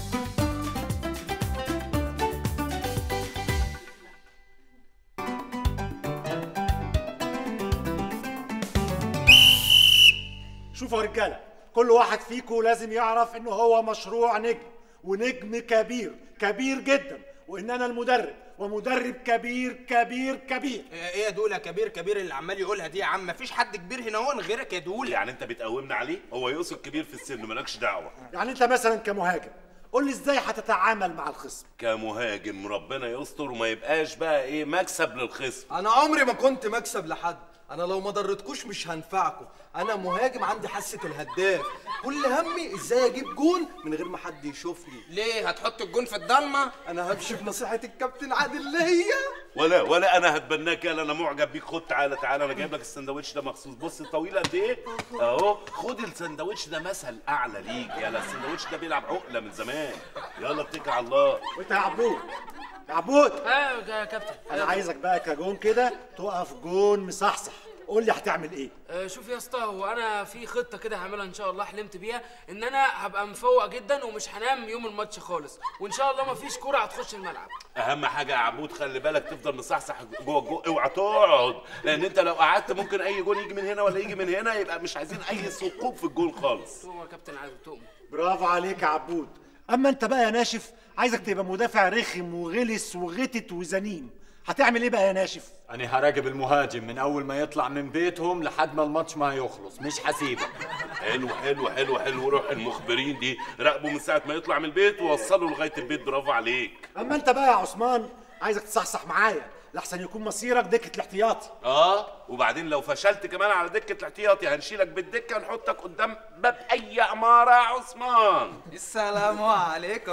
شوفوا يا رجاله كل واحد فيكم لازم يعرف انه هو مشروع نجم ونجم كبير كبير جدا وان انا المدرب ومدرب كبير كبير كبير ايه يا دوله كبير كبير اللي عمال يقولها دي يا عم مفيش حد كبير هنا هو غيرك يا دوله يعني انت بتقومنا عليه هو يقصد كبير في السن مالكش دعوة يعني انت مثلا كمهاجم قول لي ازاي هتتعامل مع الخصم كمهاجم ربنا يستر وما يبقاش بقى ايه مكسب للخصم انا عمري ما كنت مكسب لحد انا لو ما ضرتكوش مش هنفعكم انا مهاجم عندي حاسه الهداف كل همي ازاي اجيب جون من غير ما حد يشوفني ليه هتحط الجون في الضلمه انا همشي بنصيحه الكابتن عادل ليا ولا ولا انا هتبناك يلا انا معجب بيك خد تعالى تعالى انا جايب لك السندوتش ده مخصوص بص طويل قد ايه اهو خد السندوتش ده مثل اعلى ليك يلا السندوتش ده بيلعب عقله من زمان يلا اتكل على الله وانت يا عبود يا عبود اه يا كابتن انا عايزك بقى كجون كده تقف جون مصحصح قول لي هتعمل ايه آه، شوف يا اسطى هو انا في خطه كده هعملها ان شاء الله حلمت بيها ان انا هبقى مفوق جدا ومش هنام يوم الماتش خالص وان شاء الله مفيش كوره هتخش الملعب اهم حاجه يا عبود خلي بالك تفضل مصحصح جوه الجو اوعى تقعد لان انت لو قعدت ممكن اي جون يجي من هنا ولا يجي من هنا يبقى مش عايزين اي ثقوب في الجون خالص تقوم يا كابتن عادل تقوم برافو عليك يا عبود اما انت بقى يا ناشف عايزك تبقى مدافع رخم وغلس وغتت وزنيم هتعمل ايه بقى يا ناشف أنا هراقب المهاجم من أول ما يطلع من بيتهم لحد ما الماتش ما يخلص مش هسيبه حلو حلو حلو حلو روح المخبرين دي راقبه من ساعه ما يطلع من البيت ووصله لغايه البيت برافو عليك اما انت بقى يا عثمان عايزك تصحصح معايا لحسن يكون مصيرك دكه الاحتياطي اه وبعدين لو فشلت كمان على دكه الاحتياطي هنشيلك بالدكه نحطك قدام باب اي عماره يا عثمان السلام عليكم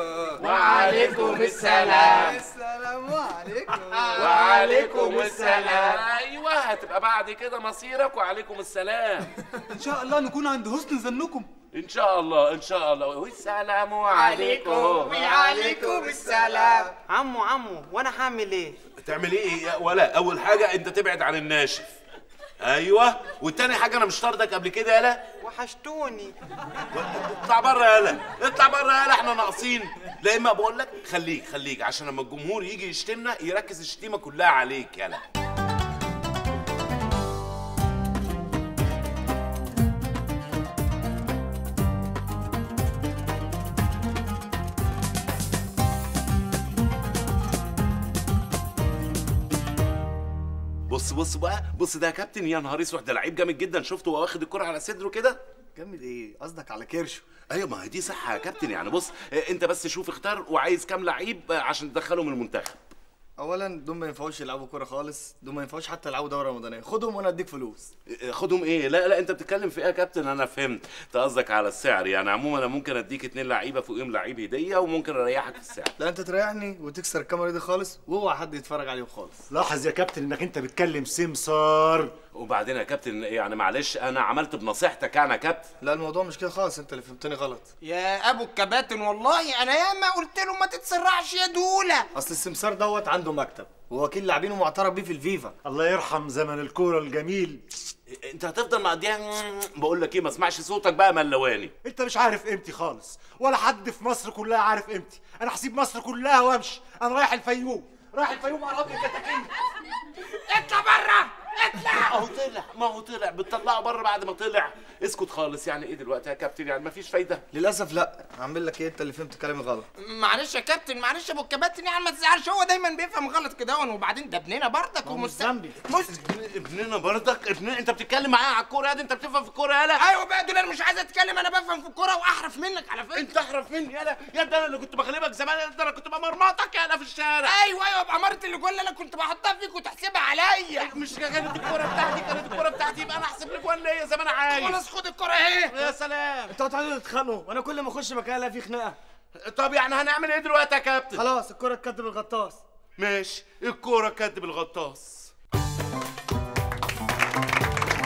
وعليكم السلام. السلام عليكم وعليكم السلام ايوه هتبقى بعد كده مصيرك وعليكم السلام ان شاء الله نكون عند حسن ظنكم ان شاء الله ان شاء الله والسلام عليكم وعليكم السلام عمو عمو وانا هعمل ايه تعمل ايه يا ولا اول حاجه انت تبعد عن الناشف ايوه والتاني حاجه انا مش طاردك قبل كده يالا وحشتوني اطلع بره يالا اطلع بره يالا احنا ناقصين لا اما بقول لك خليك خليك عشان لما الجمهور يجي يشتمنا يركز الشتيمه كلها عليك يالا بص بص بقى بص ده يا كابتن يا نهار اسود ده لعيب جامد جدا شفته وهو واخد الكرة على صدره كده جامد ايه قصدك على كرشه ايوه ما هي دي صح يا كابتن يعني بص آه، انت بس شوف اختار وعايز كام لعيب آه، عشان تدخلهم المنتخب اولا دول ما ينفعوش يلعبوا كوره خالص دول ما ينفعوش حتى يلعبوا دوره رمضانيه خدهم وانا اديك فلوس آه، خدهم ايه لا لا انت بتتكلم في ايه يا كابتن انا فهمت انت قصدك على السعر يعني عموما انا ممكن اديك اتنين لعيبه فوقيهم لعيب هديه وممكن اريحك في السعر لا انت تريحني وتكسر الكاميرا دي خالص واوعى حد يتفرج عليهم خالص لاحظ يا كابتن انك انت بتكلم سمسار وبعدين يا كابتن يعني معلش انا عملت بنصيحتك يعني يا كابتن لا الموضوع مش كده خالص انت اللي فهمتني غلط يا ابو الكباتن والله انا ياما قلت له ما تتسرعش يا دوله اصل السمسار دوت عنده مكتب ووكيل لاعبين ومعترف بيه في الفيفا الله يرحم زمن الكوره الجميل انت هتفضل مقضيها بقول لك ايه ما اسمعش صوتك بقى ملواني انت مش عارف قيمتي خالص ولا حد في مصر كلها عارف قيمتي انا هسيب مصر كلها وامشي انا رايح الفيوم رايح الفيوم اقرب لي الكتاكيت اطلع بره اطلع اهو طلع ما هو طلع بتطلعه بره بعد ما طلع اسكت خالص يعني ايه دلوقتي يا كابتن يعني مفيش فايده للاسف لا هعمل لك ايه انت اللي فهمت كلامي غلط معلش يا كابتن معلش يا ابو الكباتن يعني ما تزعلش هو دايما بيفهم غلط كده وبعدين ده ابننا برضك ومستقبل ابننا برضك ابن انت بتتكلم معايا على الكوره يا دي انت بتفهم في الكوره يالا ايوه بقى دول انا مش عايز اتكلم انا بفهم في الكوره واحرف منك على فكره انت احرف مني يالا يا ده انا اللي كنت بغلبك زمان يا ده انا كنت بمرمطك يالا في الشارع ايوه ايوه بأمارة اللي جوه اللي انا كنت بحطها فيك وتحسبها عليا مش كانت الكوره بتاعتي كانت الكوره بتاعتي يبقى انا احسب لك ولا ايه زي ما انا عايز خلاص خد الكوره اهي يا سلام انتوا هتقعدوا تتخانقوا وانا كل ما اخش مكان الاقي فيه خناقه طب يعني هنعمل ايه دلوقتي يا كابتن خلاص الكره اتكتب الغطاس ماشي الكوره كدب الغطاس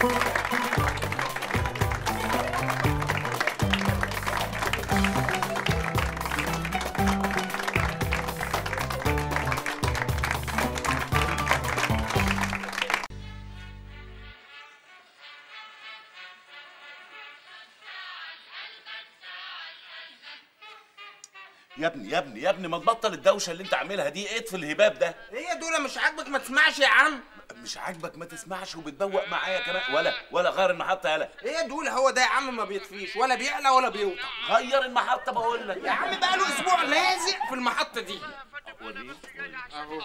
يا ابني يا ابني يا ابني ما تبطل الدوشه اللي انت عاملها دي اطفي الهباب ده ايه يا دوله مش عاجبك ما تسمعش يا عم مش عاجبك ما تسمعش وبتبوق معايا كمان ولا ولا غير المحطه يلا ايه يا دوله هو ده يا عم ما بيطفيش ولا بيعلى ولا بيوطى غير المحطه بقول لك يا عم بقى له اسبوع لازق في المحطه دي اهو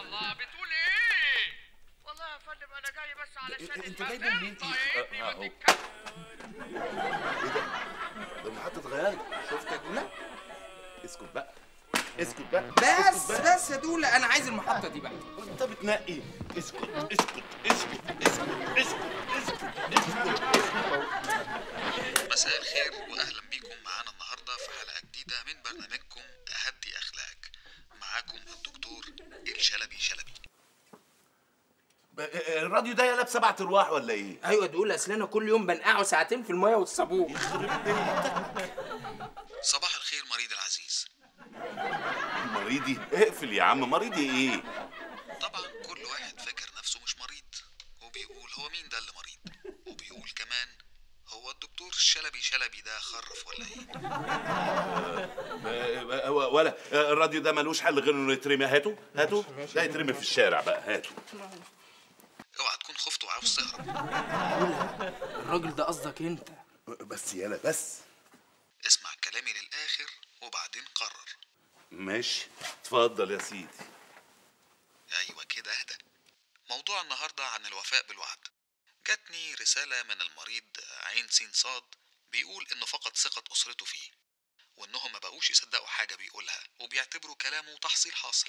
انت جايبه منين ايه اهو ايه ده ده المحطه اتغيرت شفت يا دوله اسكت بقى اسكت بقى بس بس يا دوله انا عايز المحطه دي بقى انت بتنقي اسكت اسكت اسكت اسكت اسكت اسكت مساء الخير واهلا بيكم معانا النهارده في حلقه جديده من برنامجكم اهدي اخلاق معاكم الدكتور الشلبي شلبي الراديو ده يا سبعة ارواح ولا ايه؟ ايوه دول اصل انا كل يوم بنقعه ساعتين في الميه والصابون صباح الخير مريض العزيز مريضي اقفل يا عم مريضي ايه؟ طبعا كل واحد فاكر نفسه مش مريض وبيقول هو مين ده اللي مريض وبيقول كمان هو الدكتور الشلبي شلبي ده خرف ولا ايه آه، ولا آه، الراديو ده ملوش حل غير انه يترمي هاتوا هاتوا ده يترمي في الشارع بقى هاتوا اوعى تكون خفت وعاوز تهرب الراجل ده قصدك انت بس يالا بس اسمع كلامي للاخر وبعدين قرر ماشي اتفضل يا سيدي ايوه كده اهدى موضوع النهارده عن الوفاء بالوعد جاتني رسالة من المريض عين سين صاد بيقول انه فقد ثقة اسرته فيه وانهم ما بقوش يصدقوا حاجة بيقولها وبيعتبروا كلامه تحصيل حاصل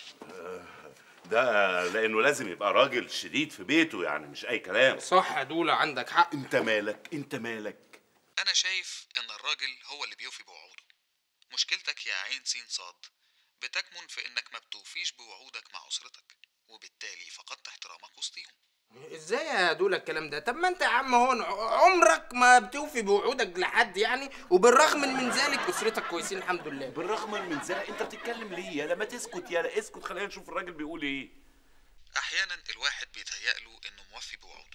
ده لانه لازم يبقى راجل شديد في بيته يعني مش اي كلام صح يا دوله عندك حق انت مالك انت مالك انا شايف ان الراجل هو اللي بيوفي بوعوده مشكلتك يا عين سين صاد بتكمن في انك ما بتوفيش بوعودك مع اسرتك وبالتالي فقدت احترامك وسطيهم ازاي يا دوله الكلام ده طب ما انت يا عم هون عمرك ما بتوفي بوعودك لحد يعني وبالرغم من ذلك اسرتك كويسين الحمد لله بالرغم من ذلك انت بتتكلم ليه يالا ما تسكت يالا اسكت خلينا نشوف الراجل بيقول ايه احيانا الواحد بيتهيأله انه موفي بوعوده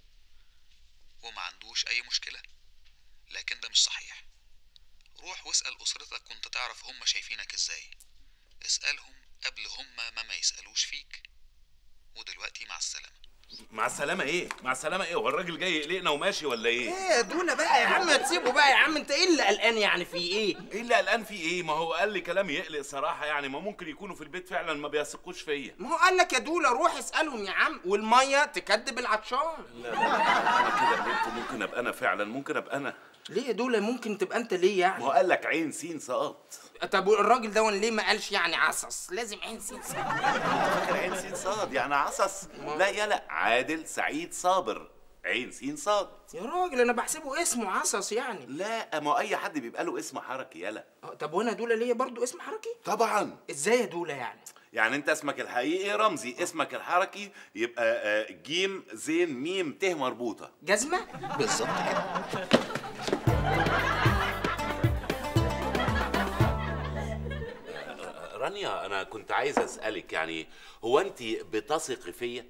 وما عندوش اي مشكلة لكن ده مش صحيح روح واسأل اسرتك كنت تعرف هم شايفينك ازاي اسألهم قبل هم ما ما يسألوش فيك ودلوقتي مع السلامة مع السلامه ايه مع السلامه ايه هو الراجل جاي يقلقنا وماشي ولا ايه ايه يا دوله بقى يا عم ما تسيبه بقى يا عم انت ايه اللي قلقان يعني في ايه ايه اللي قلقان فيه ايه ما هو قال لي كلام يقلق صراحه يعني ما ممكن يكونوا في البيت فعلا ما بيثقوش فيا ما هو قال لك يا دوله روح اسالهم يا عم والميه تكدب العطشان لا لا انا كده قلت ممكن ابقى انا فعلا ممكن ابقى انا ليه يا دوله ممكن تبقى انت ليه يعني ما هو قال لك عين سين سقط طب الراجل ده ليه ما قالش يعني عصص لازم عين سين صاد فاكر عين سين صاد يعني عصص لا يلا عادل سعيد صابر عين سين صاد يا راجل انا بحسبه اسمه عصص يعني لا ما هو اي حد بيبقى له اسم حركي يلا آه، طب وانا دوله ليا برضو اسم حركي طبعا ازاي يا دوله يعني يعني انت اسمك الحقيقي رمزي اسمك الحركي يبقى آه، جيم زين ميم ت مربوطه جزمه بالظبط كده رانيا انا كنت عايز اسالك يعني هو انت بتثقي فيا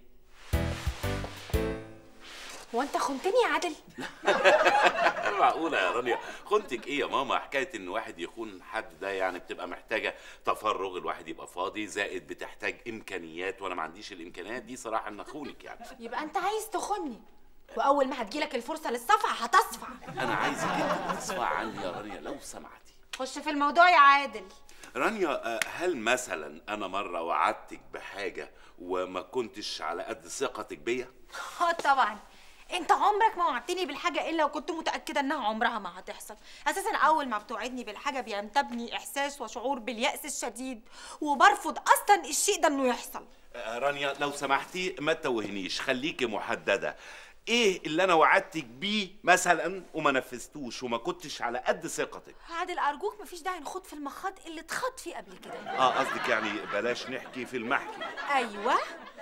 هو انت خنتني يا عادل معقوله يا رانيا خنتك ايه يا ماما حكايه ان واحد يخون حد ده يعني بتبقى محتاجه تفرغ الواحد يبقى فاضي زائد بتحتاج امكانيات وانا ما عنديش الامكانيات دي صراحه ان اخونك يعني يبقى انت عايز تخني واول ما هتجيلك الفرصه للصفع هتصفع انا عايزك انت تصفى عني يا رانيا لو سمحتي خش في الموضوع يا عادل رانيا آه، هل مثلا انا مره وعدتك بحاجه وما كنتش على قد ثقتك بيا اه طبعا انت عمرك ما وعدتني بالحاجه الا وكنت متاكده انها عمرها ما هتحصل اساسا اول ما بتوعدني بالحاجه بينتابني احساس وشعور بالياس الشديد وبرفض اصلا الشيء ده انه يحصل آه، رانيا لو سمحتي ما توهنيش خليكي محدده ايه اللي انا وعدتك بيه مثلا وما نفذتوش وما كنتش على قد ثقتك عادل ارجوك مفيش داعي نخوض في المخاض اللي اتخاض فيه قبل كده اه قصدك يعني بلاش نحكي في المحكي ايوه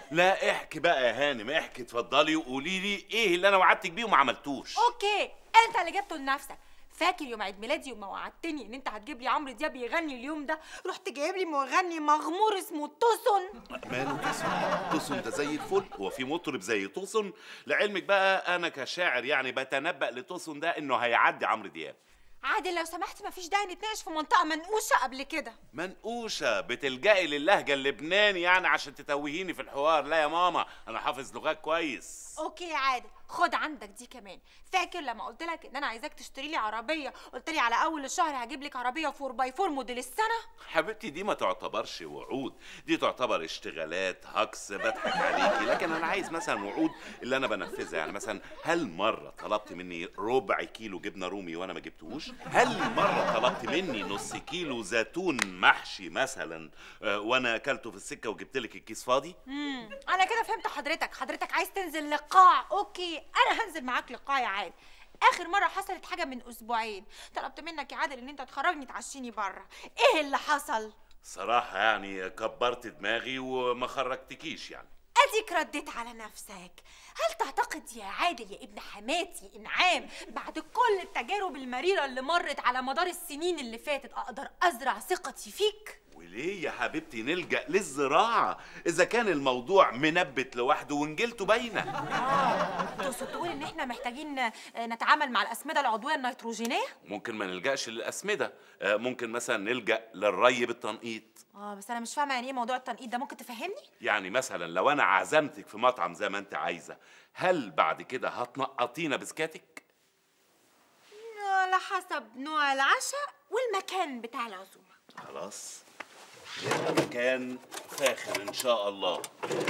لا احكي بقى يا هانم احكي اتفضلي وقولي لي ايه اللي انا وعدتك بيه وما عملتوش اوكي انت اللي جبته لنفسك فاكر يوم عيد ميلادي وما وعدتني ان انت هتجيب لي عمرو دياب يغني اليوم ده رحت جايب لي مغني مغمور اسمه توسن ماله توسن توسن ده زي الفل هو في مطرب زي توسن لعلمك بقى انا كشاعر يعني بتنبأ لتوسن ده انه هيعدي عمرو دياب عادل لو سمحت مفيش داعي نتناقش في منطقه منقوشه قبل كده منقوشة بتلجئي للهجة اللبناني يعني عشان تتوهيني في الحوار لا يا ماما انا حافظ لغات كويس اوكي يا عادل خد عندك دي كمان فاكر لما قلت لك ان انا عايزاك تشتري لي عربيه قلت لي على اول الشهر هجيب لك عربيه 4 باي 4 موديل السنه حبيبتي دي ما تعتبرش وعود دي تعتبر اشتغالات هكس بضحك عليكي لكن انا عايز مثلا وعود اللي انا بنفذها يعني مثلا هل مره طلبت مني ربع كيلو جبنه رومي وانا ما جبتهوش هل مره طلبت مني نص كيلو زيتون محشي مثلا آه، وانا اكلته في السكه وجبت لك الكيس فاضي امم انا كده فهمت حضرتك حضرتك عايز تنزل لقاع اوكي انا هنزل معاك لقاع يا عادل اخر مره حصلت حاجه من اسبوعين طلبت منك يا عادل ان انت تخرجني تعشيني بره ايه اللي حصل صراحه يعني كبرت دماغي وما خرجتكيش يعني اديك رديت على نفسك هل تعتقد يا عادل يا ابن حماتي انعام بعد كل التجارب المريره اللي مرت على مدار السنين اللي فاتت اقدر ازرع ثقتي فيك وليه يا حبيبتي نلجأ للزراعة إذا كان الموضوع منبت لوحده ونجلته باينة تقصد تقول ان احنا محتاجين آه، نتعامل مع الاسمده العضويه النيتروجينيه ممكن ما نلجأش للأسمدة آه، ممكن مثلا نلجأ للري بالتنقيط اه بس انا مش فاهمه يعني ايه موضوع التنقيط ده ممكن تفهمني يعني مثلا لو أنا عزمتك في مطعم زي ما أنت عايزة هل بعد كده هتنقطينا بسكاتك؟ على حسب نوع العشاء والمكان بتاع العزومه خلاص يبقى مكان فاخر إن شاء الله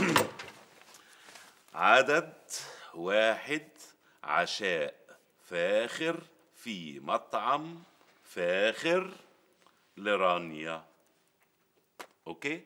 عدد واحد عشاء فاخر في مطعم فاخر لرانيا اوكي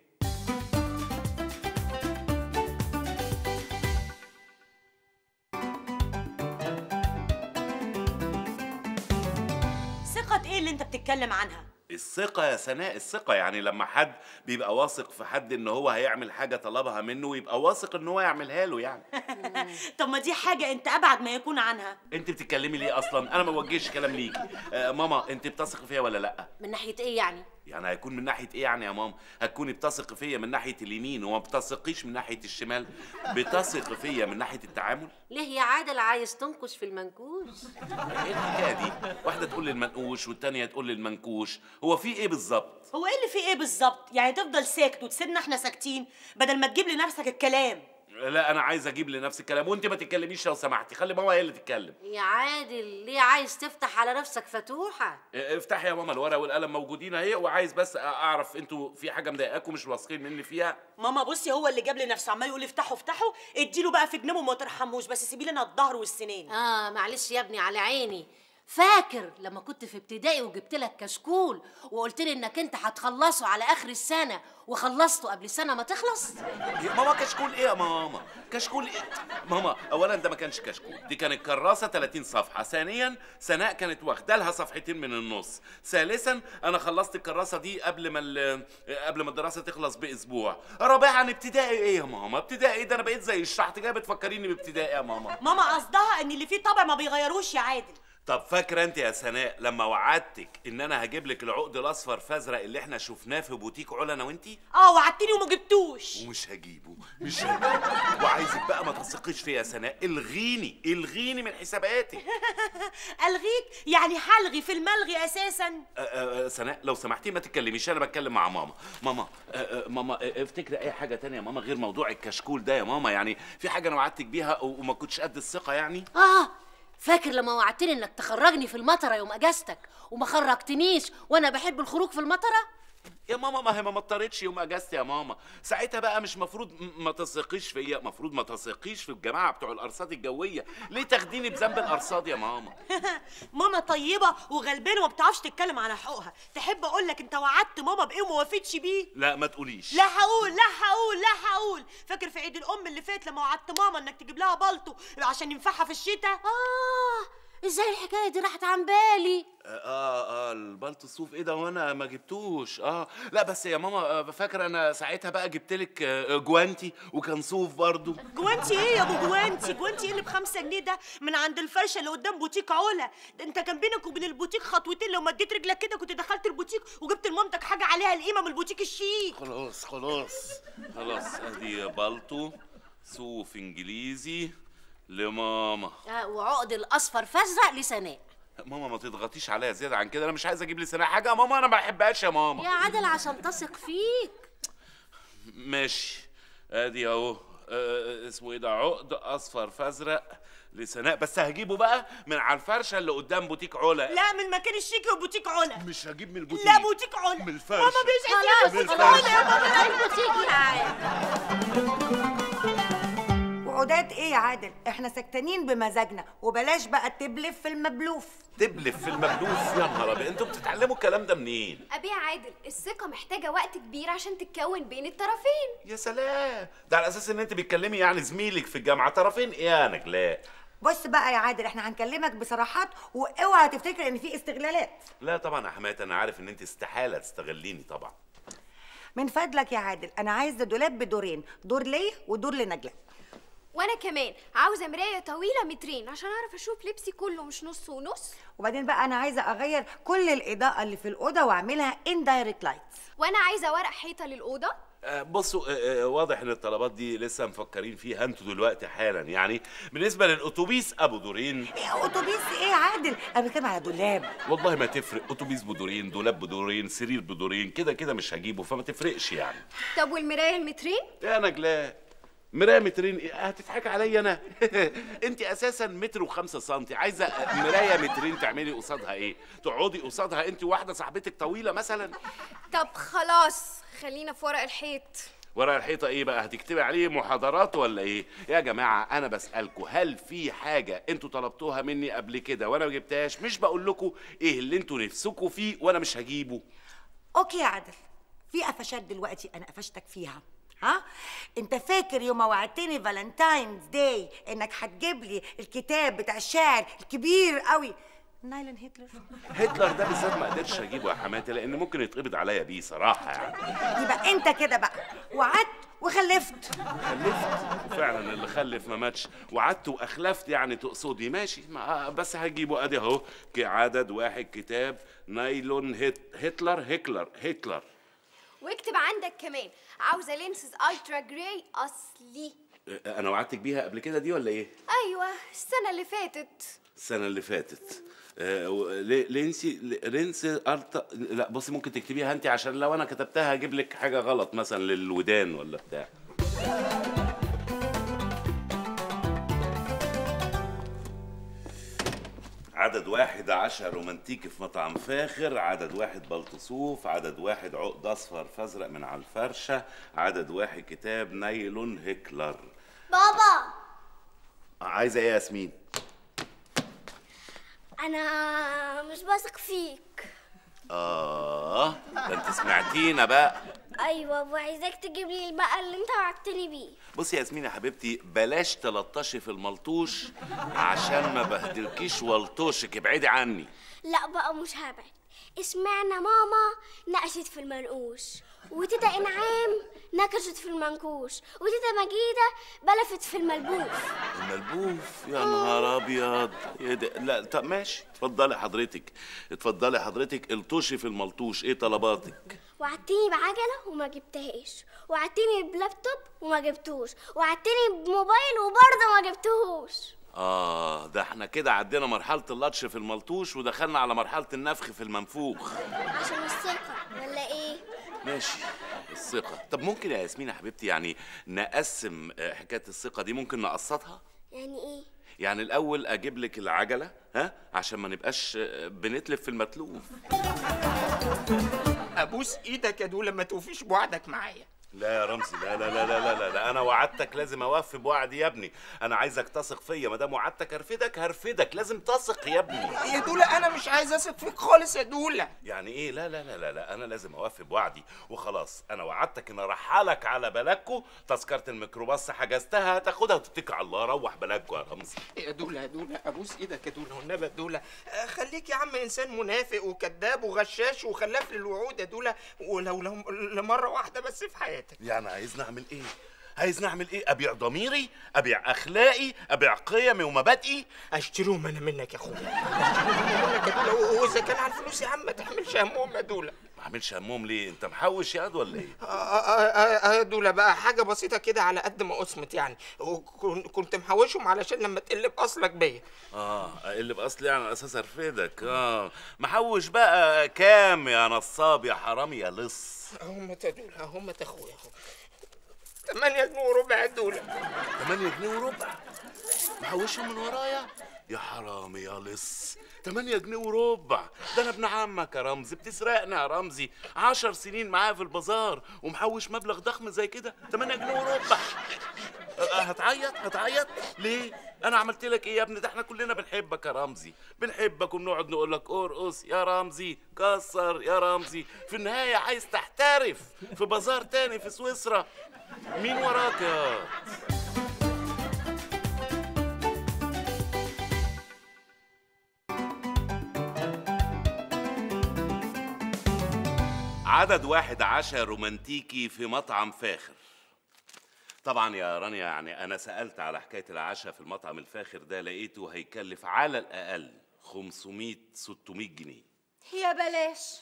ثقة ايه اللي انت بتتكلم عنها؟ الثقة يا سناء الثقة يعني لما حد بيبقى واثق في حد ان هو هيعمل حاجة طلبها منه ويبقى واثق ان هو يعملها له يعني طب ما دي حاجة انت ابعد ما يكون عنها انت بتتكلمي ليه اصلا انا ما بوجهش كلام ليكي آه ماما انت بتثقي فيا ولا لا من ناحيه ايه يعني يعني هيكون من ناحيه ايه يعني يا ماما هتكوني بتثقي فيا من ناحيه اليمين وما بتثقيش من ناحيه الشمال بتثقي فيا من ناحيه التعامل ليه يا عادل عايز تنكش في المنكوش ايه الحكايه دي واحده تقول للمنقوش والتانيه تقول للمنكوش هو في ايه بالظبط هو ايه اللي فيه ايه بالظبط؟ يعني تفضل ساكت وتسيبنا احنا ساكتين بدل ما تجيب لنفسك الكلام لا انا عايز اجيب لنفس الكلام وانت ما تتكلميش لو سمحتي خلي ماما هي اللي تتكلم يا عادل ليه عايز تفتح على نفسك فتوحه اه، افتحي يا ماما الورقه والقلم موجودين اهي وعايز بس اعرف انتوا في حاجه مضايقاكم مش واثقين مني فيها ماما بصي هو اللي جاب لنفسه عمال يقول افتحوا افتحوا اديله بقى في جنبه وما ترحموش بس سيبي لنا الظهر والسنين اه معلش يا ابني على عيني فاكر لما كنت في ابتدائي وجبت لك كشكول وقلت لي انك انت هتخلصه على اخر السنه وخلصته قبل السنه ما تخلص يا ماما كشكول ايه يا ماما كشكول ايه ماما اولا ده ما كانش كشكول دي كانت كراسه 30 صفحه ثانيا سناء كانت واخده لها صفحتين من النص ثالثا انا خلصت الكراسه دي قبل ما ال- قبل ما الدراسه تخلص باسبوع رابعا ابتدائي ايه يا ماما ابتدائي إيه؟ ده انا بقيت زي الشحط جايه بتفكريني بابتدائي يا ماما ماما قصدها ان اللي فيه طبع ما بيغيروش يا عادل طب فاكره انت يا سناء لما وعدتك ان انا هجيب لك العقد الاصفر فازرق اللي احنا شفناه في بوتيك علا انا وانتي اه وعدتني وما جبتوش ومش هجيبه مش هجيبه وعايزك بقى ما تثقيش فيا يا سناء الغيني الغيني من حساباتك الغيك يعني هلغي في الملغي اساسا أه، أه، سناء لو سمحتي ما تتكلميش انا بتكلم مع ماما ماما أه، أه، ماما أه، افتكري اي حاجه تانية يا ماما غير موضوع الكشكول ده يا ماما يعني في حاجه انا وعدتك بيها و- وما كنتش قد الثقه يعني اه فاكر لما وعدتني انك تخرجني في المطره يوم اجازتك وما خرجتنيش وانا بحب الخروج في المطره يا ماما ما هي ما مطرتش يوم اجازتي يا ماما ساعتها بقى مش مفروض م- ما تثقيش فيا مفروض ما تثقيش في الجماعه بتوع الارصاد الجويه ليه تاخديني بذنب الارصاد يا ماما ماما طيبه وغلبانه وما بتعرفش تتكلم على حقوقها تحب اقول لك انت وعدت ماما بايه وما وافقتش بيه لا ما تقوليش لا هقول لا هقول لا هقول فاكر في عيد الام اللي فات لما وعدت ماما انك تجيب لها بلطو عشان ينفعها في الشتاء اه ازاي الحكايه دي راحت عن بالي اه اه البلط الصوف ايه ده وانا ما جبتوش اه لا بس يا ماما آه، فاكره انا ساعتها بقى جبت لك آه، جوانتي وكان صوف برضو جوانتي ايه يا ابو جوانتي جوانتي ايه اللي بخمسة جنيه ده من عند الفرشه اللي قدام بوتيك علا ده انت كان بينك وبين البوتيك خطوتين لو مديت رجلك كده كنت دخلت البوتيك وجبت لمامتك حاجه عليها القيمه من البوتيك الشيك خلاص خلاص خلاص ادي بالطو صوف انجليزي لماما آه وعقد الاصفر فازرق لسناء ماما ما تضغطيش عليا زياده عن كده انا مش عايز اجيب لسانها حاجه يا ماما انا ما بحبهاش يا ماما يا عادل عشان تثق فيك ماشي ادي اهو آه، اسمه ايه ده عقد اصفر فازرق لسناء بس هجيبه بقى من على الفرشه اللي قدام بوتيك علا لا من مكان الشيك وبوتيك علا مش هجيب من البوتيك لا بوتيك علا من الفرشه ماما مش خلاص عايزين خلاص بوتيك علا يا ماما لا البوتيك يا عادل وعودات ايه يا عادل احنا سكتانين بمزاجنا وبلاش بقى تبلف في المبلوف تبلف في المبلوف يا نهار ابيض انتوا بتتعلموا الكلام ده منين ابي يا عادل الثقه محتاجه وقت كبير عشان تتكون بين الطرفين يا سلام ده على اساس ان انت بتكلمي يعني زميلك في الجامعه طرفين ايه يا نجلاء بص بقى يا عادل احنا هنكلمك بصراحات واوعى تفتكر ان في استغلالات لا طبعا يا حماتي انا عارف ان انت استحاله تستغليني طبعا من فضلك يا عادل انا عايزه دولاب بدورين دور ليا ودور لنجلاء وانا كمان عاوزه مرايه طويله مترين عشان اعرف اشوف لبسي كله مش نص ونص وبعدين بقى انا عايزه اغير كل الاضاءه اللي في الاوضه واعملها اندايركت لايت وانا عايزه ورق حيطه للاوضه آه، بصوا آه، آه، واضح ان الطلبات دي لسه مفكرين فيها انتوا دلوقتي حالا يعني بالنسبه للاتوبيس ابو دورين اتوبيس ايه يا عادل انا بتكلم على دولاب والله ما تفرق اتوبيس بدورين دولاب بدورين سرير بدورين كده كده مش هجيبه فما تفرقش يعني طب والمرايه المترين يا نجلاء مرايه مترين إيه؟ هتضحك عليا انا انت اساسا متر وخمسة سنتي عايزه مرايه مترين تعملي قصادها ايه تقعدي قصادها انت واحده صاحبتك طويله مثلا طب خلاص خلينا في ورق الحيط ورق الحيطه ايه بقى هتكتبي عليه محاضرات ولا ايه يا جماعه انا بسالكم هل في حاجه انتوا طلبتوها مني قبل كده وانا ما جبتهاش مش بقول لكم ايه اللي انتوا نفسكم فيه وانا مش هجيبه اوكي يا عادل في قفشات دلوقتي انا قفشتك فيها ها انت فاكر يوم ما وعدتني فالنتاينز داي انك هتجيب لي الكتاب بتاع الشاعر الكبير قوي نايلون هتلر هتلر ده بالذات ما قدرتش اجيبه يا حماتي لان ممكن يتقبض عليا بيه صراحه يعني يبقى انت كده بقى وعدت وخلفت خلفت وفعلا اللي خلف ما ماتش وعدت واخلفت يعني تقصدي ماشي ما بس هجيبه ادي اهو عدد واحد كتاب نايلون هت هتلر هكلر هتلر واكتب عندك كمان عاوزه لينسز الترا جراي اصلي أه، انا وعدتك بيها قبل كده دي ولا ايه ايوه السنه اللي فاتت السنه اللي فاتت آه، و- لي- لينسي لينسي أرتا لا بصي ممكن تكتبيها انت عشان لو انا كتبتها هجيب لك حاجه غلط مثلا للودان ولا بتاع عدد واحد عشاء رومانتيكي في مطعم فاخر عدد واحد بلطصوف عدد واحد عقد اصفر فازرق من على الفرشه عدد واحد كتاب نايلون هكلر بابا عايزه ايه يا ياسمين انا مش بثق فيك اه ده انت سمعتينا بقى ايوه وعايزاك تجيب لي البقى اللي انت وعدتني بيه بصي يا ياسمين يا حبيبتي بلاش تلطشي في الملطوش عشان ما بهدلكيش والطوشك ابعدي عني لا بقى مش هبعد اسمعنا ماما نقشت في المنقوش وتيتا انعام نكشت في المنكوش وتيتا مجيدة بلفت في الملبوف الملبوف يا نهار ابيض ايه ده لا طب ماشي اتفضلي حضرتك اتفضلي حضرتك الطشي في الملطوش ايه طلباتك وعدتني بعجلة وما جبتهاش وعدتني بلابتوب وما جبتوش وعدتني بموبايل وبرضه ما جبتهوش اه ده احنا كده عدينا مرحله اللطش في الملطوش ودخلنا على مرحله النفخ في المنفوخ عشان الثقة ولا ايه ماشي الثقه طب ممكن يا ياسمين يا حبيبتي يعني نقسم آه، حكايه الثقه دي ممكن نقسطها يعني ايه يعني الاول اجيب لك العجله ها عشان ما نبقاش آه، بنتلف في المتلوف ابوس ايدك يا دولا ما توفيش بوعدك معايا لا يا رمزي لا لا لا لا لا, لا, لا. انا وعدتك لازم اوفي بوعدي يا ابني انا عايزك تثق فيا ما دام وعدتك هرفدك هرفدك لازم تثق يا ابني يا دولا انا مش عايز اثق فيك خالص يا دولا يعني ايه لا لا لا لا لا انا لازم اوفي بوعدي وخلاص انا وعدتك ان ارحلك على بلدكو تذكره الميكروباص حجزتها هتاخدها وتتكل على الله روح بلدكو يا رمزي يا دولا يا دولا ابوس ايدك يا دولا والنبي يا دولا آه، خليك يا عم انسان منافق وكذاب وغشاش وخلاف للوعود يا دولا ولو لو لمره واحده بس في حياتك يعني عايزني اعمل ايه عايزني اعمل ايه ابيع ضميري ابيع اخلاقي ابيع قيمي ومبادئي اشتريهم انا منك يا اخويا اشتريهم منك يا دولا واذا كان على الفلوس يا عم ما تحملش همهم يا دولا ما اعملش همهم ليه انت محوش ياد ولا ايه آه، آه، آه، آه، دول بقى حاجة بسيطة كده على قد ما قسمت يعني وكنت محوشهم علشان لما تقلب أصلك بيا اه اللي باصلي يعني على اساس ارفدك اه محوش بقى كام يا نصاب يا حرامي يا لص هم دول هم اخويا اهو 8 جنيه وربع يا دول 8 جنيه وربع محوشهم من ورايا يا حرامي يا لص 8 جنيه وربع ده انا ابن عمك يا رمزي بتسرقني يا رمزي 10 سنين معايا في البازار ومحوش مبلغ ضخم زي كده 8 جنيه وربع أه، هتعيط هتعيط ليه انا عملت لك ايه يا ابني ده احنا كلنا بنحبك يا رمزي بنحبك وبنقعد نقول لك ارقص يا رمزي كسر يا رمزي في النهايه عايز تحترف في بازار تاني في سويسرا مين وراك يا عدد واحد عشاء رومانتيكي في مطعم فاخر طبعا يا رانيا يعني انا سالت على حكايه العشاء في المطعم الفاخر ده لقيته هيكلف على الاقل 500 600 جنيه يا بلاش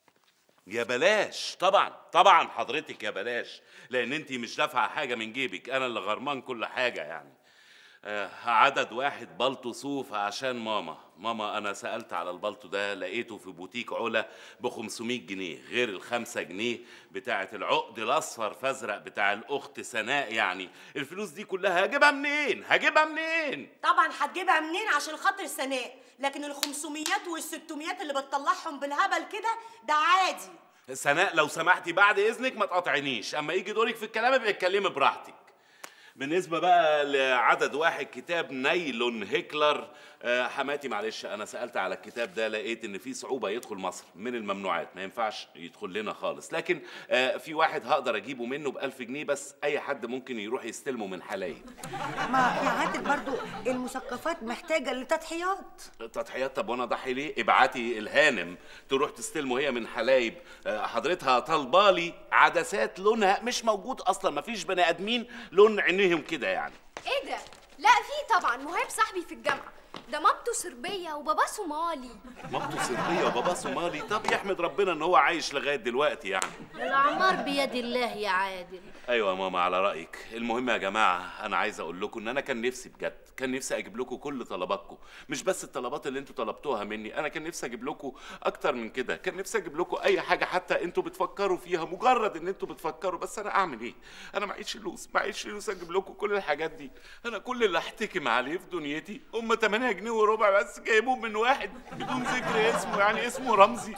يا بلاش طبعا طبعا حضرتك يا بلاش لان انت مش دافعه حاجه من جيبك انا اللي غرمان كل حاجه يعني آه عدد واحد بلطو صوف عشان ماما ماما انا سالت على البلطو ده لقيته في بوتيك علا ب 500 جنيه غير الخمسة جنيه بتاعه العقد الاصفر فازرق بتاع الاخت سناء يعني الفلوس دي كلها هجيبها منين هجيبها منين طبعا هتجيبها منين عشان خاطر سناء لكن ال 500 وال 600 اللي بتطلعهم بالهبل كده ده عادي سناء لو سمحتي بعد اذنك ما تقاطعنيش اما يجي دورك في الكلام يبقى اتكلمي براحتك بالنسبة بقى لعدد واحد كتاب نايلون هيكلر آه، حماتي معلش أنا سألت على الكتاب ده لقيت إن في صعوبة يدخل مصر من الممنوعات ما ينفعش يدخل لنا خالص لكن آه، في واحد هقدر أجيبه منه بألف جنيه بس أي حد ممكن يروح يستلمه من حلايب ما يا عادل برضو المثقفات محتاجة لتضحيات تضحيات طب وأنا أضحي ليه؟ ابعتي الهانم تروح تستلمه هي من حلايب آه، حضرتها طالبالي عدسات لونها مش موجود أصلا مفيش بني آدمين لون عينيهم كده يعني ايه ده؟ لا في طبعا مهاب صاحبي في الجامعة ده مامته صربية وباباه صومالي مامته صربية وباباه صومالي طب يحمد ربنا ان هو عايش لغاية دلوقتي يعني الأعمار بيد الله يا عادل ايوه يا ماما على رايك المهم يا جماعه انا عايز اقول لكم ان انا كان نفسي بجد كان نفسي اجيب لكم كل طلباتكم مش بس الطلبات اللي انتوا طلبتوها مني انا كان نفسي اجيب لكم اكتر من كده كان نفسي اجيب لكم اي حاجه حتى انتوا بتفكروا فيها مجرد ان انتوا بتفكروا بس انا اعمل ايه انا معيش فلوس معيش فلوس اجيب لكم كل الحاجات دي انا كل اللي احتكم عليه في دنيتي هم 8 جنيه وربع بس جايبهم من واحد بدون ذكر اسمه يعني اسمه رمزي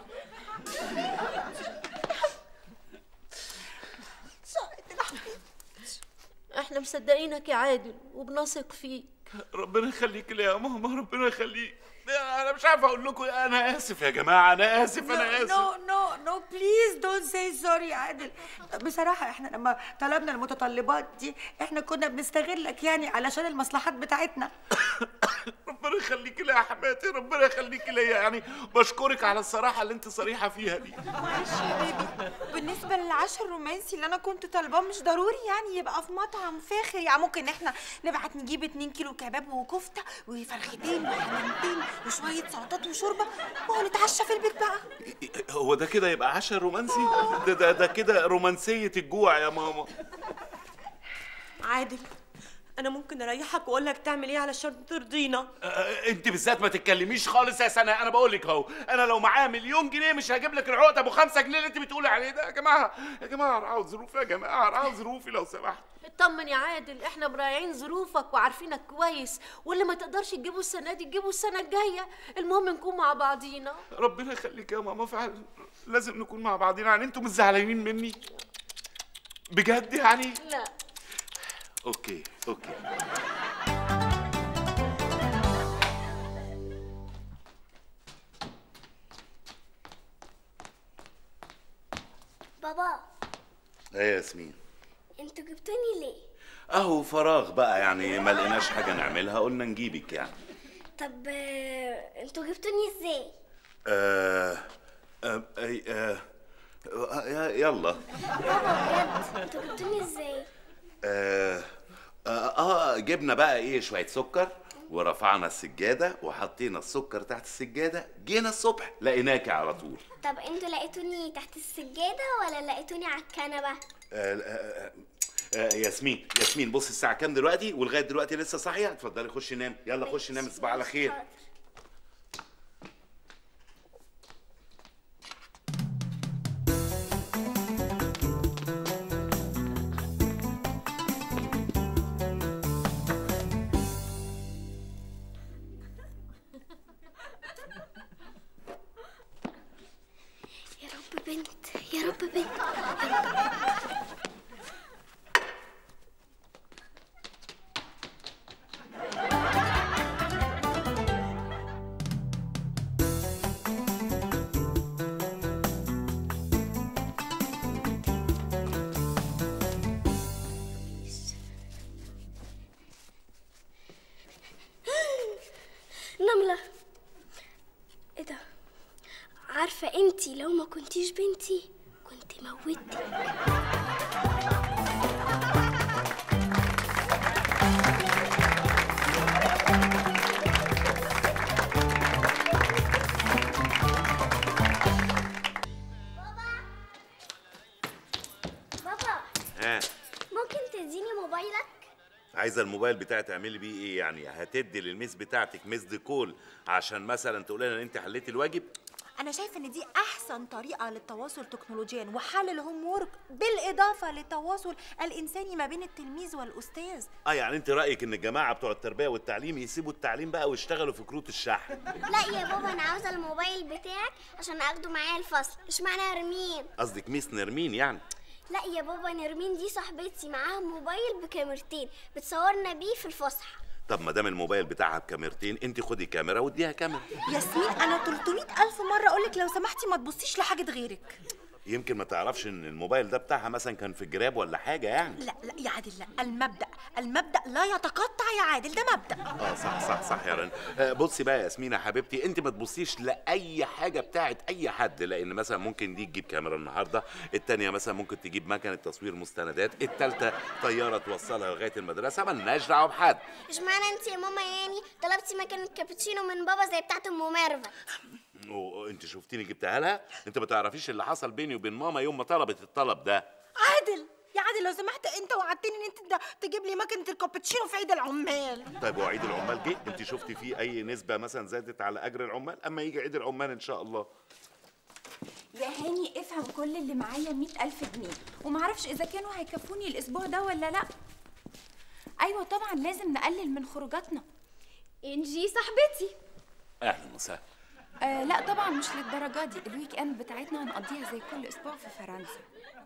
احنا مصدقينك يا عادل وبنثق فيك ربنا يخليك لي يا ماما ربنا يخليك انا مش عارف اقول لكم إيه. انا اسف يا جماعه انا اسف انا اسف نو نو نو بليز دونت سي سوري يا عادل بصراحة احنا لما طلبنا المتطلبات دي احنا كنا بنستغلك يعني علشان المصلحات بتاعتنا ربنا يخليك لي يا حماتي ربنا يخليك ليا يعني بشكرك على الصراحه اللي انت صريحه فيها دي معلش يا بيبي بالنسبة للعشاء الرومانسي اللي أنا كنت طالباه مش ضروري يعني يبقى في مطعم فاخر يعني ممكن إحنا نبعت نجيب 2 كيلو كباب وكفتة وفرختين وحمامتين وشوية سلطات وشوربة ونتعشى في البيت بقى هو ده كده يبقى عشاء رومانسي ده ده, ده كده رومانسيه الجوع يا ماما عادل انا ممكن اريحك واقول لك تعمل ايه علشان ترضينا آه، انت بالذات ما تتكلميش خالص يا سناء انا بقول لك اهو انا لو معايا مليون جنيه مش هجيب لك العقد ابو خمسة جنيه اللي انت بتقولي عليه ده يا جماعه يا جماعه اراعوا ظروفي يا جماعه اراعوا ظروفي لو سمحت اطمن يا عادل احنا مراعين ظروفك وعارفينك كويس واللي ما تقدرش تجيبه السنه دي تجيبه السنه الجايه المهم نكون مع بعضينا ربنا يخليك يا ماما فعلا لازم نكون مع بعضنا يعني انتوا مش زعلانين مني بجد يعني لا اوكي اوكي بابا ايه يا ياسمين انتوا جبتوني ليه اهو فراغ بقى يعني ما لقيناش حاجه نعملها قلنا نجيبك يعني طب آه، انتوا جبتوني ازاي آه آه آه آه آه يلا بابا بجد انتوا جبتوني ازاي آه, آه, اه جبنا بقى ايه شويه سكر ورفعنا السجاده وحطينا السكر تحت السجاده جينا الصبح لقيناكي على طول طب انتوا لقيتوني تحت السجادة ولا لقيتوني على الكنبة آه آه آه ياسمين ياسمين بص الساعه كام دلوقتي ولغايه دلوقتي لسه صاحيه اتفضلي خشي نام يلا خشي نام تصبح على خير يا رب بنت يا رب بنت يا رب نملة ايه ده عارفة انتي لو ما كنتيش بنتي كنت موتي بابا ها ممكن تديني موبايلك عايزه الموبايل بتاعي تعملي بيه ايه يعني هتدي للميس بتاعتك ميس كول عشان مثلا تقول لنا ان انت حليتي الواجب انا شايفه ان دي احسن طريقه للتواصل تكنولوجيا وحل الهوم وورك بالاضافه للتواصل الانساني ما بين التلميذ والاستاذ اه يعني انت رايك ان الجماعه بتوع التربيه والتعليم يسيبوا التعليم بقى ويشتغلوا في كروت الشحن لا يا بابا انا عاوزه الموبايل بتاعك عشان اخده معايا الفصل اشمعنى نرمين قصدك ميس نرمين يعني لا يا بابا نرمين دي صاحبتي معاها موبايل بكاميرتين بتصورنا بيه في الفسحه طب ما دام الموبايل بتاعها بكاميرتين انت خدي كاميرا واديها كاميرا ياسمين انا 300 الف مره اقولك لو سمحتي ما تبصيش لحاجه غيرك يمكن ما تعرفش ان الموبايل ده بتاعها مثلا كان في الجراب ولا حاجه يعني لا لا يا عادل لا المبدا المبدا لا يتقطع يا عادل ده مبدا اه صح صح صح يا رن آه، بصي بقى يا ياسمين يا حبيبتي انت ما تبصيش لاي حاجه بتاعت اي حد لان مثلا ممكن دي تجيب كاميرا النهارده التانيه مثلا ممكن تجيب مكنه تصوير مستندات التالته طياره توصلها لغايه المدرسه مالناش دعوه بحد اشمعنى انت يا ماما يعني طلبتي مكان كابتشينو من بابا زي بتاعت ام ميرفت وانت شفتيني جبتها لها انت ما تعرفيش اللي حصل بيني وبين ماما يوم ما طلبت الطلب ده عادل يا عادل لو سمحت انت وعدتني ان انت د- تجيب لي مكنه الكابتشينو في عيد العمال طيب وعيد العمال جه انت شفتي فيه اي نسبه مثلا زادت على اجر العمال اما يجي عيد العمال ان شاء الله يا هاني افهم كل اللي معايا مئة ألف جنيه ومعرفش إذا كانوا هيكفوني الأسبوع ده ولا لأ أيوة طبعا لازم نقلل من خروجاتنا إنجي صاحبتي اهلا وسهلا آه لا طبعا مش للدرجة دي الويك اند بتاعتنا هنقضيها زي كل أسبوع في فرنسا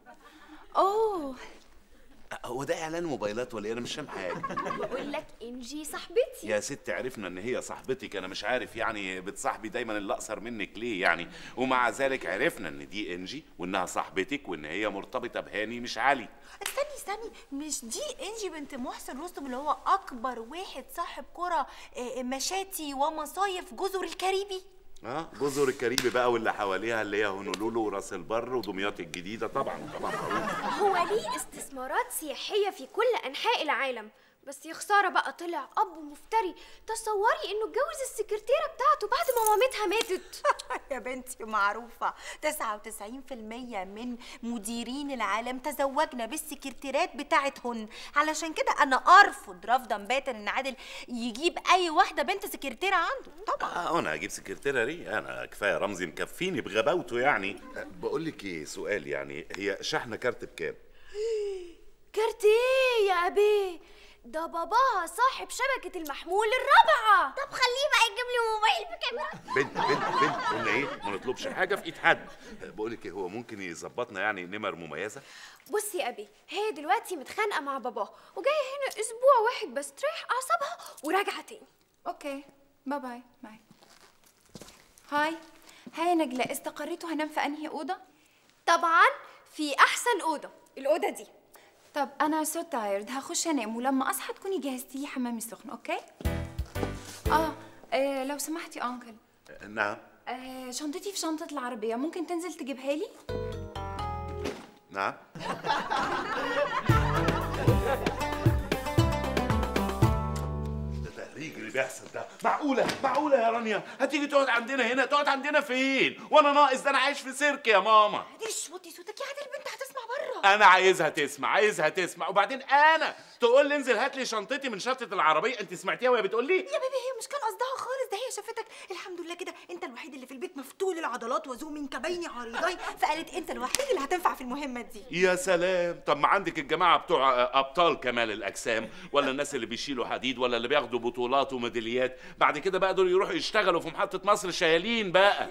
أوه هو ده اعلان موبايلات ولا إيه؟ انا مش فاهم حاجه بقول لك إنجي صاحبتي يا ست عرفنا ان هي صاحبتك انا مش عارف يعني بتصاحبي دايما اللي اقصر منك ليه يعني ومع ذلك عرفنا ان دي انجي وانها صاحبتك وان هي مرتبطه بهاني مش علي استني استني مش دي انجي بنت محسن رستم اللي هو اكبر واحد صاحب كرة آه، مشاتي ومصايف جزر الكاريبي اه جزر الكاريبي بقى واللي حواليها اللي هي هونولولو وراس البر ودمياط الجديده طبعا طبعا معروف هو ليه استثمارات سياحية في كل أنحاء العالم بس يا خسارة بقى طلع أب مفتري تصوري إنه اتجوز السكرتيرة بتاعته بعد ما مامتها ماتت يا بنتي معروفة 99% من مديرين العالم تزوجنا بالسكرتيرات بتاعتهن علشان كده انا ارفض رفضا باتا ان عادل يجيب اي واحدة بنت سكرتيرة عنده طبعا اه انا هجيب سكرتيره ليه انا كفايه رمزي مكفيني بغباوته يعني بقول لك ايه سؤال يعني هي شحنه كارت بكام كارتيه يا أبيه ده باباها صاحب شبكة المحمول الرابعة طب خليه بقى يجيب لي موبايل بكاميرا بنت بنت بنت قلنا ايه ما نطلبش حاجه في ايد حد بقول لك ايه هو ممكن يظبطنا يعني نمر مميزه بصي يا أبي هي دلوقتي متخانقة مع باباها وجاية هنا أسبوع واحد بس تريح أعصابها وراجعة تاني اوكي باي باي باي هاي هاي يا نجلة استقريتوا هنام في انهي اوضه طبعا في احسن اوضه الاوضه دي طب انا سو تايرد هخش انام ولما اصحى تكوني جهزتي لي حمامي سخن اوكي اه, آه لو سمحتي انكل نعم آه شنطتي في شنطه العربيه ممكن تنزل تجيبها لي نعم ده تهريج اللي بيحصل ده معقولة معقولة يا رانيا هتيجي تقعد عندنا هنا تقعد عندنا فين وانا ناقص ده انا عايش في سيرك يا ماما ليش وطي صوتك يا عادل البنت هتسمع بره انا عايزها تسمع عايزها تسمع وبعدين انا تقول لي انزل هات لي شنطتي من شنطة العربية انت سمعتيها وهي بتقول لي يا بيبي هي مش كان قصدها خالص ده هي شافتك الحمد لله كده انت الوحيد اللي في البيت مفتول العضلات وذو منكبين عريضين فقالت انت الوحيد اللي هتنفع في المهمه دي يا سلام طب ما عندك الجماعة بتوع آه، أبطال كمال الأجسام ولا الناس اللي بيشيلوا حديد ولا اللي بياخدوا بطولات وميداليات بعد كده بقى دول يروحوا يشتغلوا في محطة مصر شيالين بقى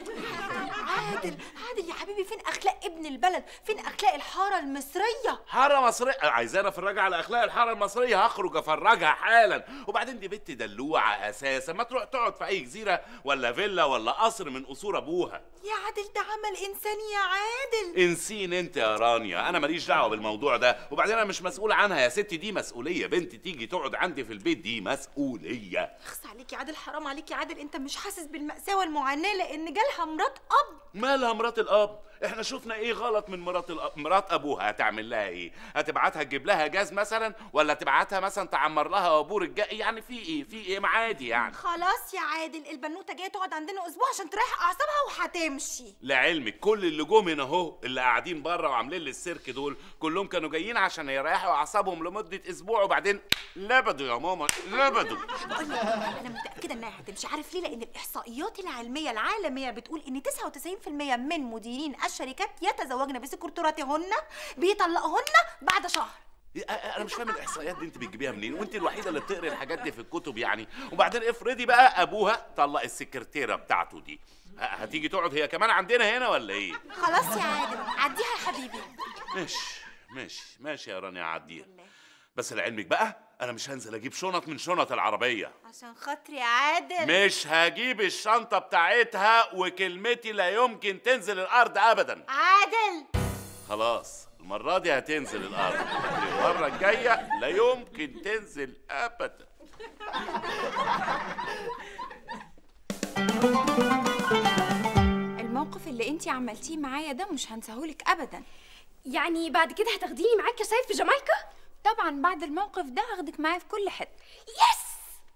عادل عادل يا حبيبي فين اخلاق ابن البلد فين اخلاق الحاره المصريه حارة مصرية عايزانا افرجها على اخلاق الحارة المصرية هخرج افرجها حالا وبعدين دي بنت دلوعة اساسا ما تروح تقعد في اي جزيرة ولا فيلا ولا قصر من قصور ابوها يا عادل ده عمل انساني يا عادل انسين انت يا رانيا انا ماليش دعوه بالموضوع ده وبعدين انا مش مسؤول عنها يا ستي دي مسؤوليه بنت تيجي تقعد عندي في البيت دي مسؤوليه اخس عليك يا عادل حرام عليك يا عادل انت مش حاسس بالمأساة والمعاناة لان جالها مرات اب مالها مرات الاب احنا شفنا ايه غلط من مرات الاب مرات ابوها هتعمل لها ايه هتبعتها تجيب لها جاز مثلا ولا تبعتها مثلا تعمر لها وابور الجاي يعني في ايه في ايه ما عادي يعني خلاص يا عادل البنوته جايه تقعد عندنا اسبوع عشان تريح اعصابها وهتمشي لعلمك كل اللي جم هنا اهو اللي قاعدين بره وعاملين لي السيرك دول كلهم كانوا جايين عشان يريحوا اعصابهم لمده اسبوع وبعدين لبدوا يا ماما لبدوا بقول لك انا متاكده انها هتمشي عارف ليه لان الاحصائيات العلميه العالميه بتقول ان 99% من مديرين الشركات يتزوجن بسكرتيراتهن بيطلقهن بعد شهر انا مش فاهم الاحصائيات دي انت بتجيبيها منين وانت الوحيده اللي بتقري الحاجات دي في الكتب يعني وبعدين افرضي بقى ابوها طلق السكرتيره بتاعته دي ه- هتيجي تقعد هي كمان عندنا هنا ولا ايه خلاص يا عادل عديها يا حبيبي ماشي ماشي ماشي يا رانيا عديها بس لعلمك بقى انا مش هنزل اجيب شنط من شنط العربيه عشان خاطري يا عادل مش هجيب الشنطه بتاعتها وكلمتي لا يمكن تنزل الارض ابدا عادل خلاص المره دي هتنزل الارض المره الجايه لا يمكن تنزل ابدا الموقف اللي انتي عملتيه معايا ده مش هنساهولك ابدا يعني بعد كده هتاخديني معاكي صيف في جامايكا طبعا بعد الموقف ده هاخدك معايا في كل حته يس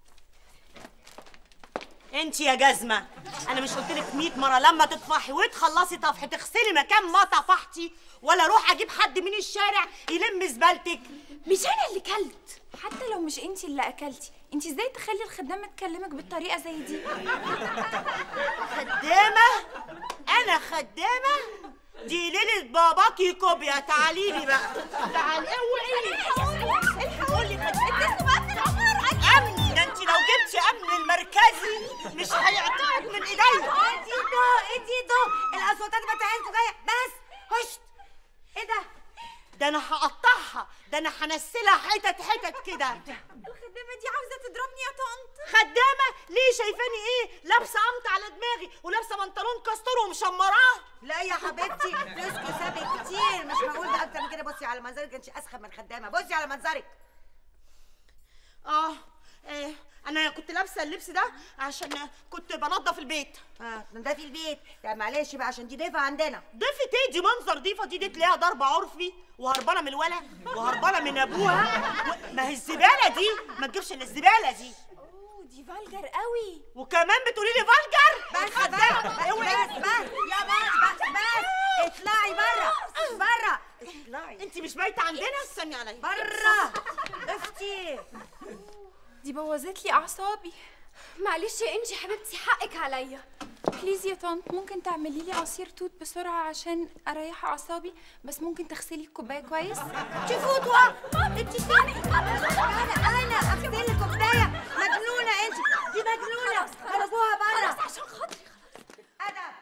انت يا جزمه انا مش قلت لك 100 مره لما تطفحي وتخلصي طفح تغسلي مكان ما طفحتي ولا اروح اجيب حد من الشارع يلم زبالتك مش انا اللي كلت حتى لو مش انتي اللي اكلتي انتي ازاي تخلي الخدامه تكلمك بالطريقه زي دي خدامه انا خدامه دي ليلة باباكي كوبيا تعالي لي بقى تعالي اوعي الحقوني امن ده انت لو جبتي امن المركزي مش هيقطعك من ايديا ايدي دو ايدي دو الاصواتات بتاعتكم جايه بس هشت ايه ده ده انا هقطعها ده انا هنسلها حتت حتت كده الخدامه دي عاوزه تضربني يا طنط خدامه ليه شايفاني ايه لابسه قمط على دماغي ولابسه بنطلون كاستور ومشمراه لا يا حبيبتي فلوسكوا سابق كتير مش معقول ده اكتر من كده بصي على منظرك انت اسخن من خدامه بصي على منظرك اه ايه انا كنت لابسه اللبس ده عشان كنت بنظف البيت اه تنضفي البيت لا معلش بقى عشان دي ضيفه عندنا ضيفة ايه دي منظر ضيفة دي دي تلاقيها ضربة عرفي وهربانة من الولا وهربانة من ابوها و... ما هي الزبالة دي ما تجيبش الا الزبالة دي اوه دي فالجر قوي وكمان بتقولي لي فالجر بس بس بس بس يا بس بس بس اطلعي بره بره اطلعي انت مش بايتة عندنا استني عليا بره اختي دي بوظت لي اعصابي معلش يا انجي حبيبتي حقك عليا بليز يا طنط ممكن تعملي لي عصير توت بسرعه عشان اريح اعصابي بس ممكن تغسلي الكوبايه كويس شوفوا انت استني انا انا اغسل لك كوبايه مجنونه انت دي مجنونه خرجوها بره خلاص عشان خاطري ادب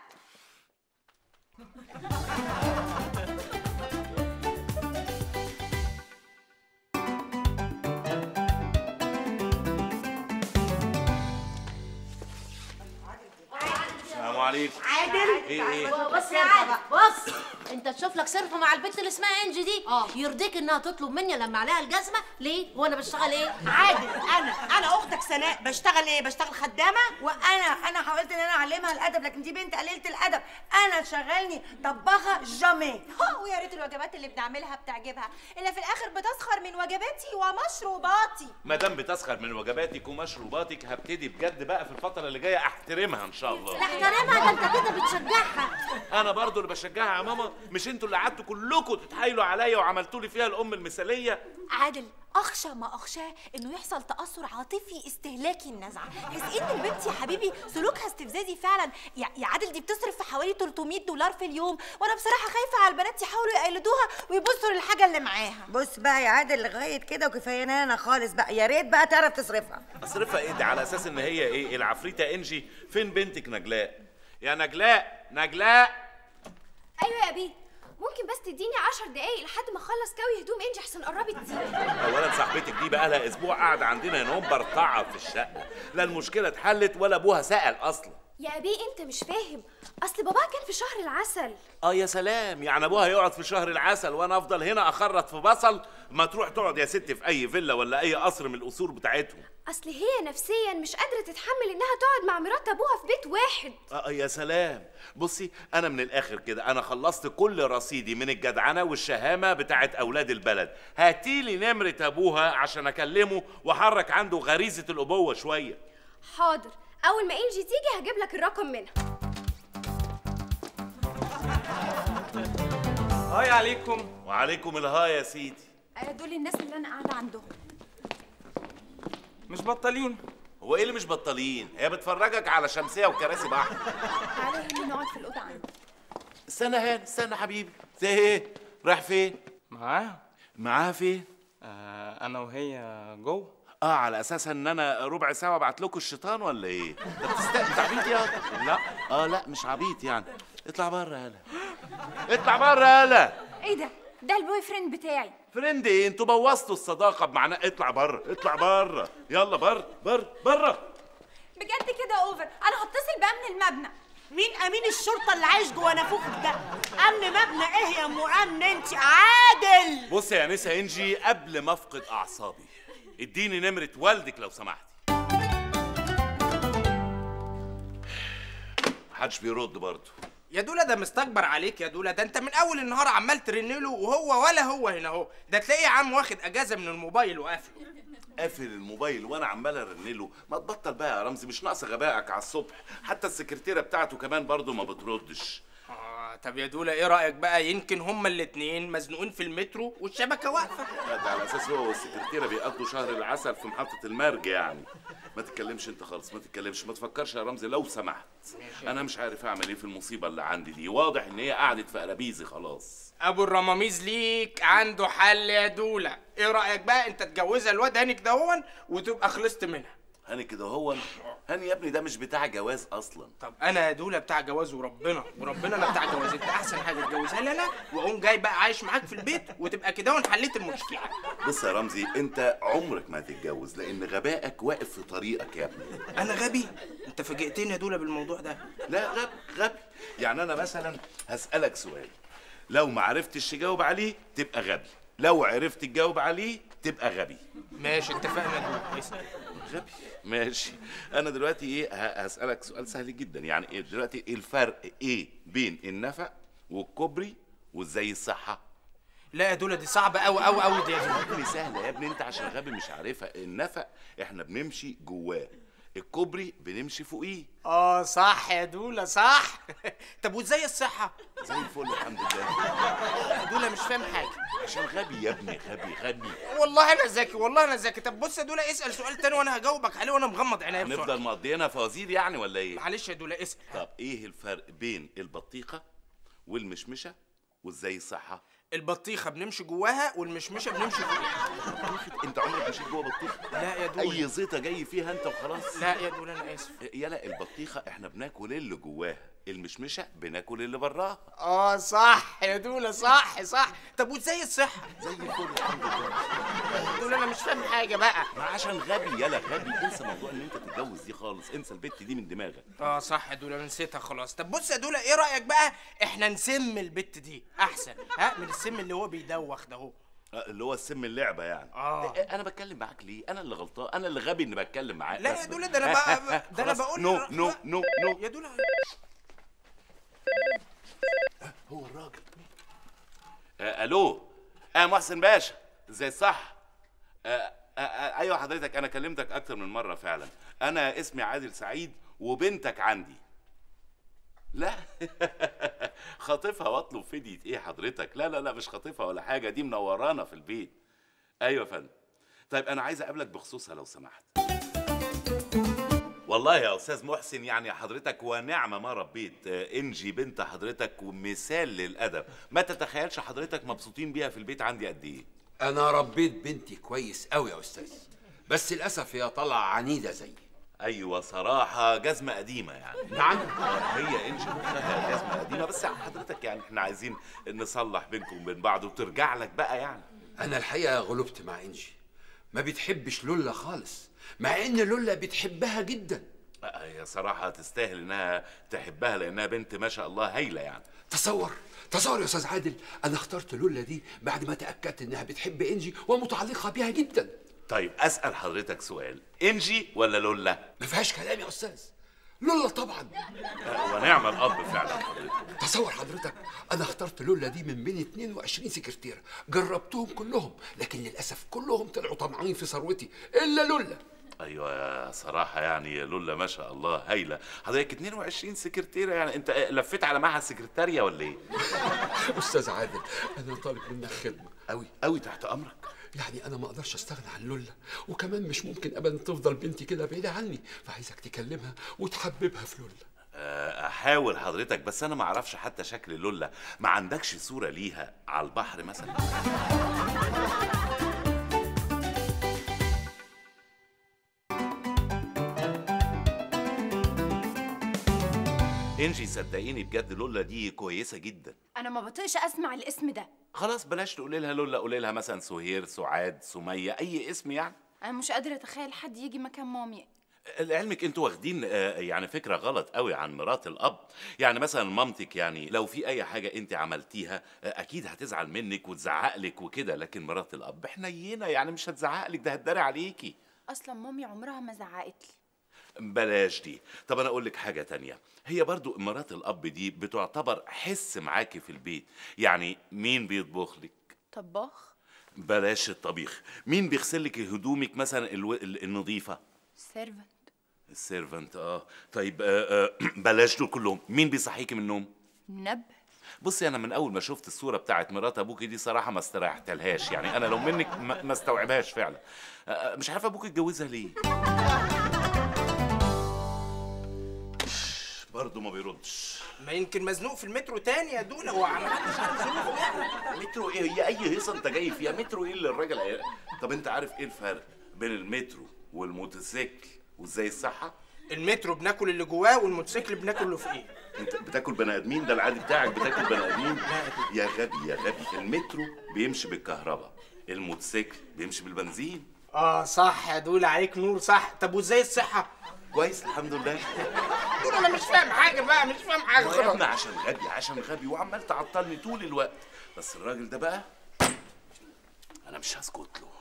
السلام عليكم عادل ايه ايه بص يا عادل بص انت تشوف لك صرفه مع البنت اللي اسمها انجي دي اه يرضيك انها تطلب مني لما عليها الجزمه ليه وانا بشتغل ايه عادل انا انا اختك سناء بشتغل ايه بشتغل خدامه وانا انا حاولت ان انا اعلمها الادب لكن دي بنت قليله الادب انا تشغلني طباخه جامي ويا ريت الوجبات اللي بنعملها بتعجبها الا في الاخر بتسخر من وجباتي ومشروباتي ما دام بتسخر من وجباتك ومشروباتك هبتدي بجد بقى في الفتره اللي جايه احترمها ان شاء الله احترمها ده انت كده بتشجعها انا برضو اللي بشجعها يا ماما مش انتوا اللي قعدتوا كلكم تتحايلوا عليا وعملتوا لي فيها الام المثاليه عادل اخشى ما اخشاه انه يحصل تاثر عاطفي استهلاكي النزعه حيث ان البنت يا حبيبي سلوكها استفزازي فعلا يا يا عادل دي بتصرف في حوالي 300 دولار في اليوم وانا بصراحه خايفه على البنات يحاولوا يقلدوها ويبصوا للحاجه اللي معاها بص بقى يا عادل لغايه كده وكفايه انا خالص بقى يا ريت بقى تعرف تصرفها اصرفها ايه ده على اساس ان هي ايه العفريته انجي فين بنتك نجلاء يا نجلاء نجلاء ايوه يا بيه ممكن بس تديني عشر دقايق لحد ما اخلص كوي هدوم انجي احسن قربت تيجي اولا صاحبتك دي بقى لها اسبوع قاعده عندنا هنا برطعه في الشقه لا المشكله اتحلت ولا ابوها سال اصلا يا ابي انت مش فاهم اصل باباها كان في شهر العسل اه يا سلام يعني ابوها يقعد في شهر العسل وانا افضل هنا اخرط في بصل ما تروح تقعد يا ست في اي فيلا ولا اي قصر من القصور بتاعتهم اصل هي نفسيا مش قادره تتحمل انها تقعد مع مرات ابوها في بيت واحد اه يا سلام بصي انا من الاخر كده انا خلصت كل رصيدي من الجدعنه والشهامه بتاعت اولاد البلد هاتيلي نمره ابوها عشان اكلمه واحرك عنده غريزه الابوه شويه حاضر اول ما انجي تيجي هجيب لك الرقم منها هاي عليكم وعليكم الهاي يا سيدي آه، دول الناس اللي انا قاعده عندهم مش بطالين هو ايه اللي مش بطالين هي بتفرجك على شمسيه وكراسي بحر تعالى هنا نقعد في الاوضه عندي استنى هان استنى حبيبي زي ايه رايح فين معاها معاها فين آه انا وهي جوه اه على اساس ان انا ربع ساعه ابعت لكم الشيطان ولا ايه ده بتست... انت عبيط يا لا اه لا مش عبيط يعني اطلع بره يالا اطلع بره يالا ايه ده ده البوي فريند بتاعي فريند ايه انتوا بوظتوا الصداقه بمعنى اطلع بره اطلع بره يلا بره بره بره بجد كده اوفر انا هتصل بامن المبنى مين امين الشرطه اللي عايش جوه نافوخك ده امن مبنى ايه يا ام امن انت عادل بص يا نسا انجي قبل ما افقد اعصابي اديني نمره والدك لو سمحتي محدش بيرد برضه يا دولا ده مستكبر عليك يا دولا ده انت من اول النهار عمال ترن له وهو ولا هو هنا اهو ده تلاقيه يا عم واخد اجازه من الموبايل وقافله قافل الموبايل وانا عمال ارن له ما تبطل بقى يا رمزي مش ناقصه غبائك على الصبح حتى السكرتيره بتاعته كمان برضه ما بتردش اه طب يا دولا ايه رايك بقى يمكن هما الاتنين مزنوقين في المترو والشبكه واقفه لا ده على اساس هو والسكرتيره بيقضوا شهر العسل في محطه المرج يعني ما تتكلمش انت خالص ما تتكلمش ما تفكرش يا رمزي لو سمحت انا مش عارف اعمل ايه في المصيبه اللي عندي دي واضح ان هي قعدت في قرابيزي خلاص ابو الرماميز ليك عنده حل يا دولا ايه رايك بقى انت تجوزها الواد هاني كدهون وتبقى خلصت منها هاني كده هو هاني يا ابني ده مش بتاع جواز اصلا طب انا يا دولا بتاع جواز وربنا وربنا انا بتاع جواز انت احسن حاجه تجوزها لي انا واقوم جاي بقى عايش معاك في البيت وتبقى كده حليت المشكله بص يا رمزي انت عمرك ما هتتجوز لان غبائك واقف في طريقك يا ابني انا غبي انت فاجئتني يا دولا بالموضوع ده لا غبي غبي يعني انا مثلا هسالك سؤال لو ما عرفتش تجاوب عليه تبقى غبي لو عرفت تجاوب عليه تبقى غبي ماشي اتفقنا يا دولا اسال غبي ماشي انا دلوقتي ايه ه- هسالك سؤال سهل جدا يعني إيه دلوقتي إيه الفرق ايه بين النفق والكوبري وازاي الصحه لا يا دولا دي صعبه قوي قوي قوي دي يا يا دولا ابني سهله يا ابني انت عشان غبي مش عارفها النفق احنا بنمشي جواه الكوبري بنمشي فوقيه اه صح يا دولا صح طب وازاي الصحه زي الفل الحمد لله يا دولا مش فاهم حاجه عشان غبي يا ابني غبي غبي والله انا ذكي والله انا ذكي طب بص يا دولا اسال سؤال تاني وانا هجاوبك عليه وانا مغمض عينيا بسرعه هنفضل مقضينا فوازير يعني ولا ايه معلش يا دولا اسال طب ايه الفرق بين البطيخه والمشمشه وازاي الصحه البطيخه بنمشي جواها والمشمشه بنمشي فوقيها انت عمرك مشيت جوه بطيخه لا يا دولا اي زيطه جاي فيها انت وخلاص لا يا دولا انا اسف يلا البطيخه احنا بناكل اللي جواها المشمشه بناكل اللي براها اه صح يا دولا صح صح طب وازاي الصحه زي الفل الحمد لله دولا انا مش فاهم حاجه بقى ما عشان غبي يلا غبي انسى موضوع ان انت تتجوز دي خالص انسى البت دي من دماغك اه صح يا دولا أنا نسيتها خلاص طب بص يا دولا ايه رايك بقى احنا نسم البت دي احسن ها من السم اللي هو بيدوخ ده اهو آه، اللي هو السم اللعبه يعني آه. إيه، انا بتكلم معاك ليه انا اللي غلطان انا اللي غبي اني بتكلم معاك لا بس- يا دولا ده انا بقى ده انا خلاص، بقول نو نو نو نو يا دولا هو الراجل آه الو اه محسن باشا ازاي صح آه آه آه ايوه حضرتك انا كلمتك اكتر من مره فعلا انا اسمي عادل سعيد وبنتك عندي لا خاطفها واطلب فدية ايه حضرتك لا لا لا مش خاطفها ولا حاجه دي منورانا في البيت ايوه يا فندم طيب انا عايز اقابلك بخصوصها لو سمحت والله يا استاذ محسن يعني حضرتك ونعمه ما ربيت آه، انجي بنت حضرتك ومثال للادب ما تتخيلش حضرتك مبسوطين بيها في البيت عندي قد ايه انا ربيت بنتي كويس قوي يا استاذ بس للاسف هي طالعه عنيده زيي ايوه صراحه جزمه قديمه يعني نعم هي انجي مخها جزمه قديمه بس حضرتك يعني احنا عايزين نصلح بينكم وبين بعض وترجع لك بقى يعني انا الحقيقه غلبت مع انجي ما بتحبش لولا خالص مع ان لولا بتحبها جدا آه، هي صراحه تستاهل انها تحبها لانها بنت ما شاء الله هايله يعني تصور تصور يا استاذ عادل انا اخترت لولا دي بعد ما تاكدت انها بتحب انجي ومتعلقه بيها جدا طيب اسال حضرتك سؤال انجي ولا لولا ما فيهاش كلام يا استاذ لولا طبعا آه، ونعم الاب فعلا حضرتك تصور حضرتك انا اخترت لولا دي من بين 22 سكرتيره جربتهم كلهم لكن للاسف كلهم طلعوا طمعانين في ثروتي الا لولا ايوه صراحه يعني لولا ما شاء الله هايله حضرتك 22 سكرتيره يعني انت لفيت على معهد سكرتاريه ولا ايه استاذ عادل انا طالب منك خدمه قوي قوي تحت امرك يعني انا ما اقدرش استغنى عن لولا وكمان مش ممكن ابدا تفضل بنتي كده بعيده عني فعايزك تكلمها وتحببها في لولا آه، احاول حضرتك بس انا ما اعرفش حتى شكل لولا ما عندكش صوره ليها على البحر مثلا انجي صدقيني بجد لولا دي كويسه جدا انا ما بطيقش اسمع الاسم ده خلاص بلاش تقولي لها لولا قولي لها مثلا سهير سعاد سميه اي اسم يعني انا مش قادره اتخيل حد يجي مكان مامي لعلمك انتوا واخدين آه، يعني فكره غلط قوي عن مرات الاب يعني مثلا مامتك يعني لو في اي حاجه انت عملتيها آه، اكيد هتزعل منك وتزعق لك وكده لكن مرات الاب حنينه يعني مش هتزعق لك ده هتداري عليكي اصلا مامي عمرها ما زعقت لي بلاش دي طب انا اقول لك حاجه تانية هي برضو مرات الاب دي بتعتبر حس معاكي في البيت يعني مين بيطبخ لك طباخ بلاش الطبيخ مين بيغسل لك هدومك مثلا الو... ال- النظيفه سيرفنت السيرفنت اه طيب آه آه بلاش دول كلهم مين بيصحيكي من النوم نب بصي انا من اول ما شفت الصوره بتاعت مرات ابوكي دي صراحه ما استريحتلهاش يعني انا لو منك ما ما استوعبهاش فعلا آه، آه، مش عارف ابوك اتجوزها ليه برضه ما بيردش ما يمكن مزنوق في المترو تاني يا دولا هو ما حدش عارف ظروفه يعني مترو ايه هي اي هيصه انت جاي فيها مترو ايه اللي الراجل هي- طب انت عارف ايه الفرق بين المترو والموتوسيكل وازاي الصحه المترو بناكل اللي جواه والموتوسيكل بناكل اللي فوقيه انت بتاكل بني ادمين ده العادي بتاعك بتاكل بني ادمين يا غبي يا غبي المترو بيمشي بالكهرباء الموتوسيكل بيمشي بالبنزين اه صح يا دولا عليك نور صح طب وازاي الصحه كويس الحمد لله دولا انا مش فاهم حاجه بقى مش فاهم حاجه يا خلاص ابني عشان غبي عشان غبي وعمال تعطلني طول الوقت بس الراجل ده بقى انا مش هسكت له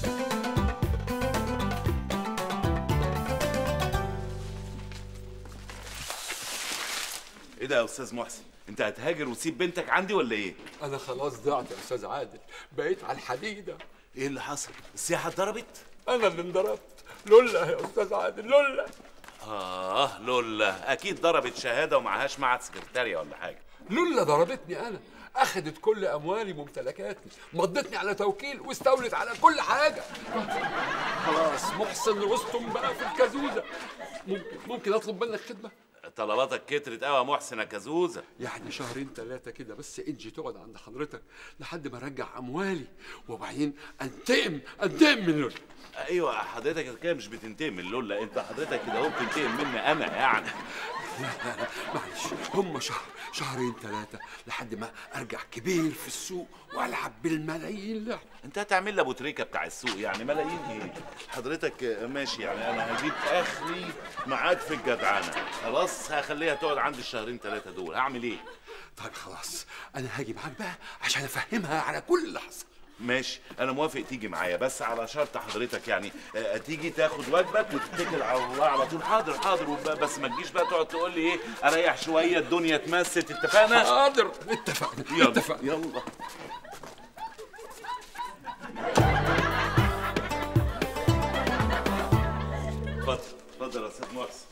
ايه ده يا استاذ محسن انت هتهاجر وتسيب بنتك عندي ولا ايه انا خلاص ضعت يا استاذ عادل بقيت على الحديده ايه اللي حصل السياحه اتضربت انا اللي انضربت لولا يا استاذ عادل لولا اه لولا اكيد ضربت شهاده ومعهاش معهد سكرتاريه ولا حاجه لولا ضربتني انا اخذت كل اموالي وممتلكاتي مضتني على توكيل واستولت على كل حاجه خلاص محسن رستم بقى في الكازوزه ممكن ممكن اطلب منك خدمه طلباتك كترت قوي يا محسن يا كزوزه يعني شهرين ثلاثة كده بس انجي تقعد عند حضرتك لحد ما ارجع اموالي وبعدين انتقم انتقم من لولا ايوه حضرتك كده مش بتنتقم من لولا انت حضرتك كده هو بتنتقم مني انا يعني لا لا لا معلش هم شهر شهرين ثلاثة لحد ما ارجع كبير في السوق والعب بالملايين لا انت هتعمل لي ابو تريكه بتاع السوق يعني ملايين ايه حضرتك ماشي يعني انا هجيب اخري معاك في الجدعنه خلاص هخليها تقعد عندي الشهرين ثلاثه دول هعمل ايه طيب خلاص انا هاجي معاك بقى عشان افهمها على كل اللي حصل ماشي انا موافق تيجي معايا بس على شرط حضرتك يعني آه، تيجي تاخد واجبك وتتكل على الله على طول حاضر حاضر وب- بس ما تجيش بقى تقعد تقول لي ايه اريح شويه الدنيا اتمست اتفقنا حاضر اتفقنا يلا اتفقنا يلا اتفضل اتفضل يا استاذ محسن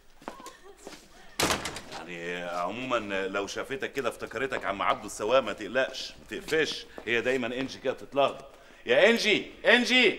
يعني عموما لو شافتك كده افتكرتك عم عبده السواق ما تقلقش ما تقفش هي دايما انجي كده بتتلخبط يا انجي انجي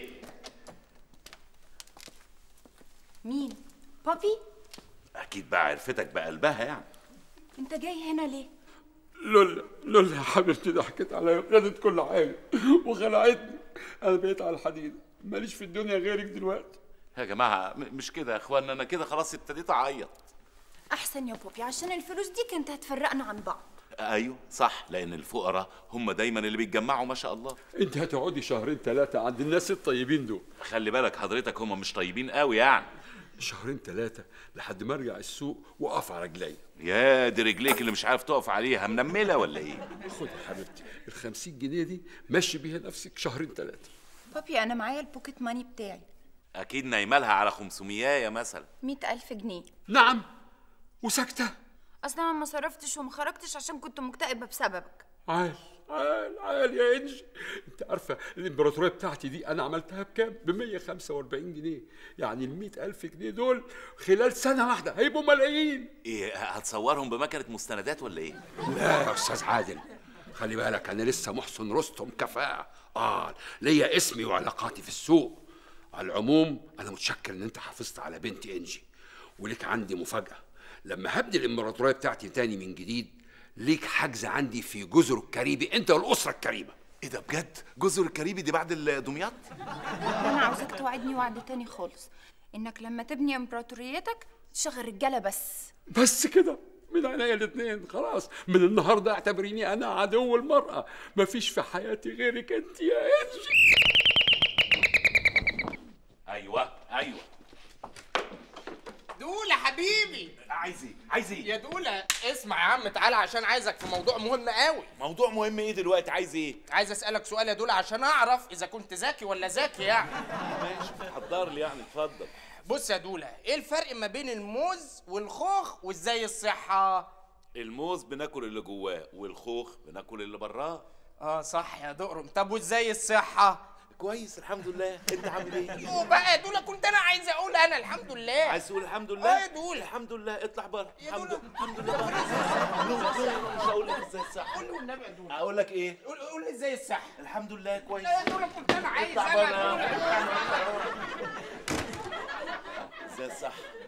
مين بابي اكيد بقى عرفتك بقلبها يعني انت جاي هنا ليه لولا لولا يا حبيبتي ضحكت عليا خدت كل حاجة وخلعتني انا بقيت على الحديدة ماليش في الدنيا غيرك دلوقتي يا جماعه م- مش كده يا اخوانا انا كده خلاص ابتديت اعيط احسن يا بابي عشان الفلوس دي كانت هتفرقنا عن بعض ايوه صح لان الفقراء هم دايما اللي بيتجمعوا ما شاء الله انت هتقعدي شهرين ثلاثة عند الناس الطيبين دول خلي بالك حضرتك هم مش طيبين قوي يعني شهرين ثلاثة لحد ما ارجع السوق واقف على رجلي يا دي رجليك اللي مش عارف تقف عليها منمله ولا ايه خد يا حبيبتي ال 50 جنيه دي مشي بيها نفسك شهرين ثلاثة بابي انا معايا البوكيت ماني بتاعي اكيد نايمالها على 500 مثلا مئة ألف جنيه نعم وساكتة اصلا انا ما صرفتش وما خرجتش عشان كنت مكتئبه بسببك عال عال عال يا انجي انت عارفه الامبراطوريه بتاعتي دي انا عملتها بكام؟ ب 145 جنيه يعني ال 100000 جنيه دول خلال سنه واحده هيبقوا ملايين ايه هتصورهم بمكنه مستندات ولا ايه لا يا استاذ عادل خلي بالك انا لسه محسن رستم كفاءه اه ليا اسمي وعلاقاتي في السوق على العموم انا متشكر ان انت حافظت على بنتي انجي ولك عندي مفاجاه لما هبني الامبراطوريه بتاعتي تاني من جديد ليك حجز عندي في جزر الكاريبي انت والاسره الكريمه ايه ده بجد جزر الكاريبي دي بعد دمياط وانا عاوزاك توعدني وعد تاني خالص انك لما تبني امبراطوريتك تشغل رجاله بس بس كده من عينيا الاثنين خلاص من النهارده اعتبريني انا عدو المراه مفيش في حياتي غيرك انت يا انجي ايوه ايوه دولة حبيبي عايز ايه عايز ايه يا دولة اسمع يا عم تعالى عشان عايزك في موضوع مهم قوي موضوع مهم ايه دلوقتي عايز ايه عايز اسالك سؤال يا دولة عشان اعرف اذا كنت ذكي ولا ذكي يعني ماشي حضر لي يعني اتفضل بص يا دولة ايه الفرق ما بين الموز والخوخ وازاي الصحة الموز بناكل اللي جواه والخوخ بناكل اللي براه اه صح يا دقرم طب وازاي الصحة كويس الحمد لله انت عامل ايه يو بقى يا دولة كنت انا عايز اقول انا الحمد لله عايز تقول الحمد لله اه يا دولة الحمد لله اطلع بره الحمد الحمد لله بره مش هقول لك ازاي الصح قول له النبي يا دولة اقول لك ايه قول قول لي ازاي الصحة الحمد لله كويس لا يا دولة كنت انا عايز اطلع انا بره ازاي الصح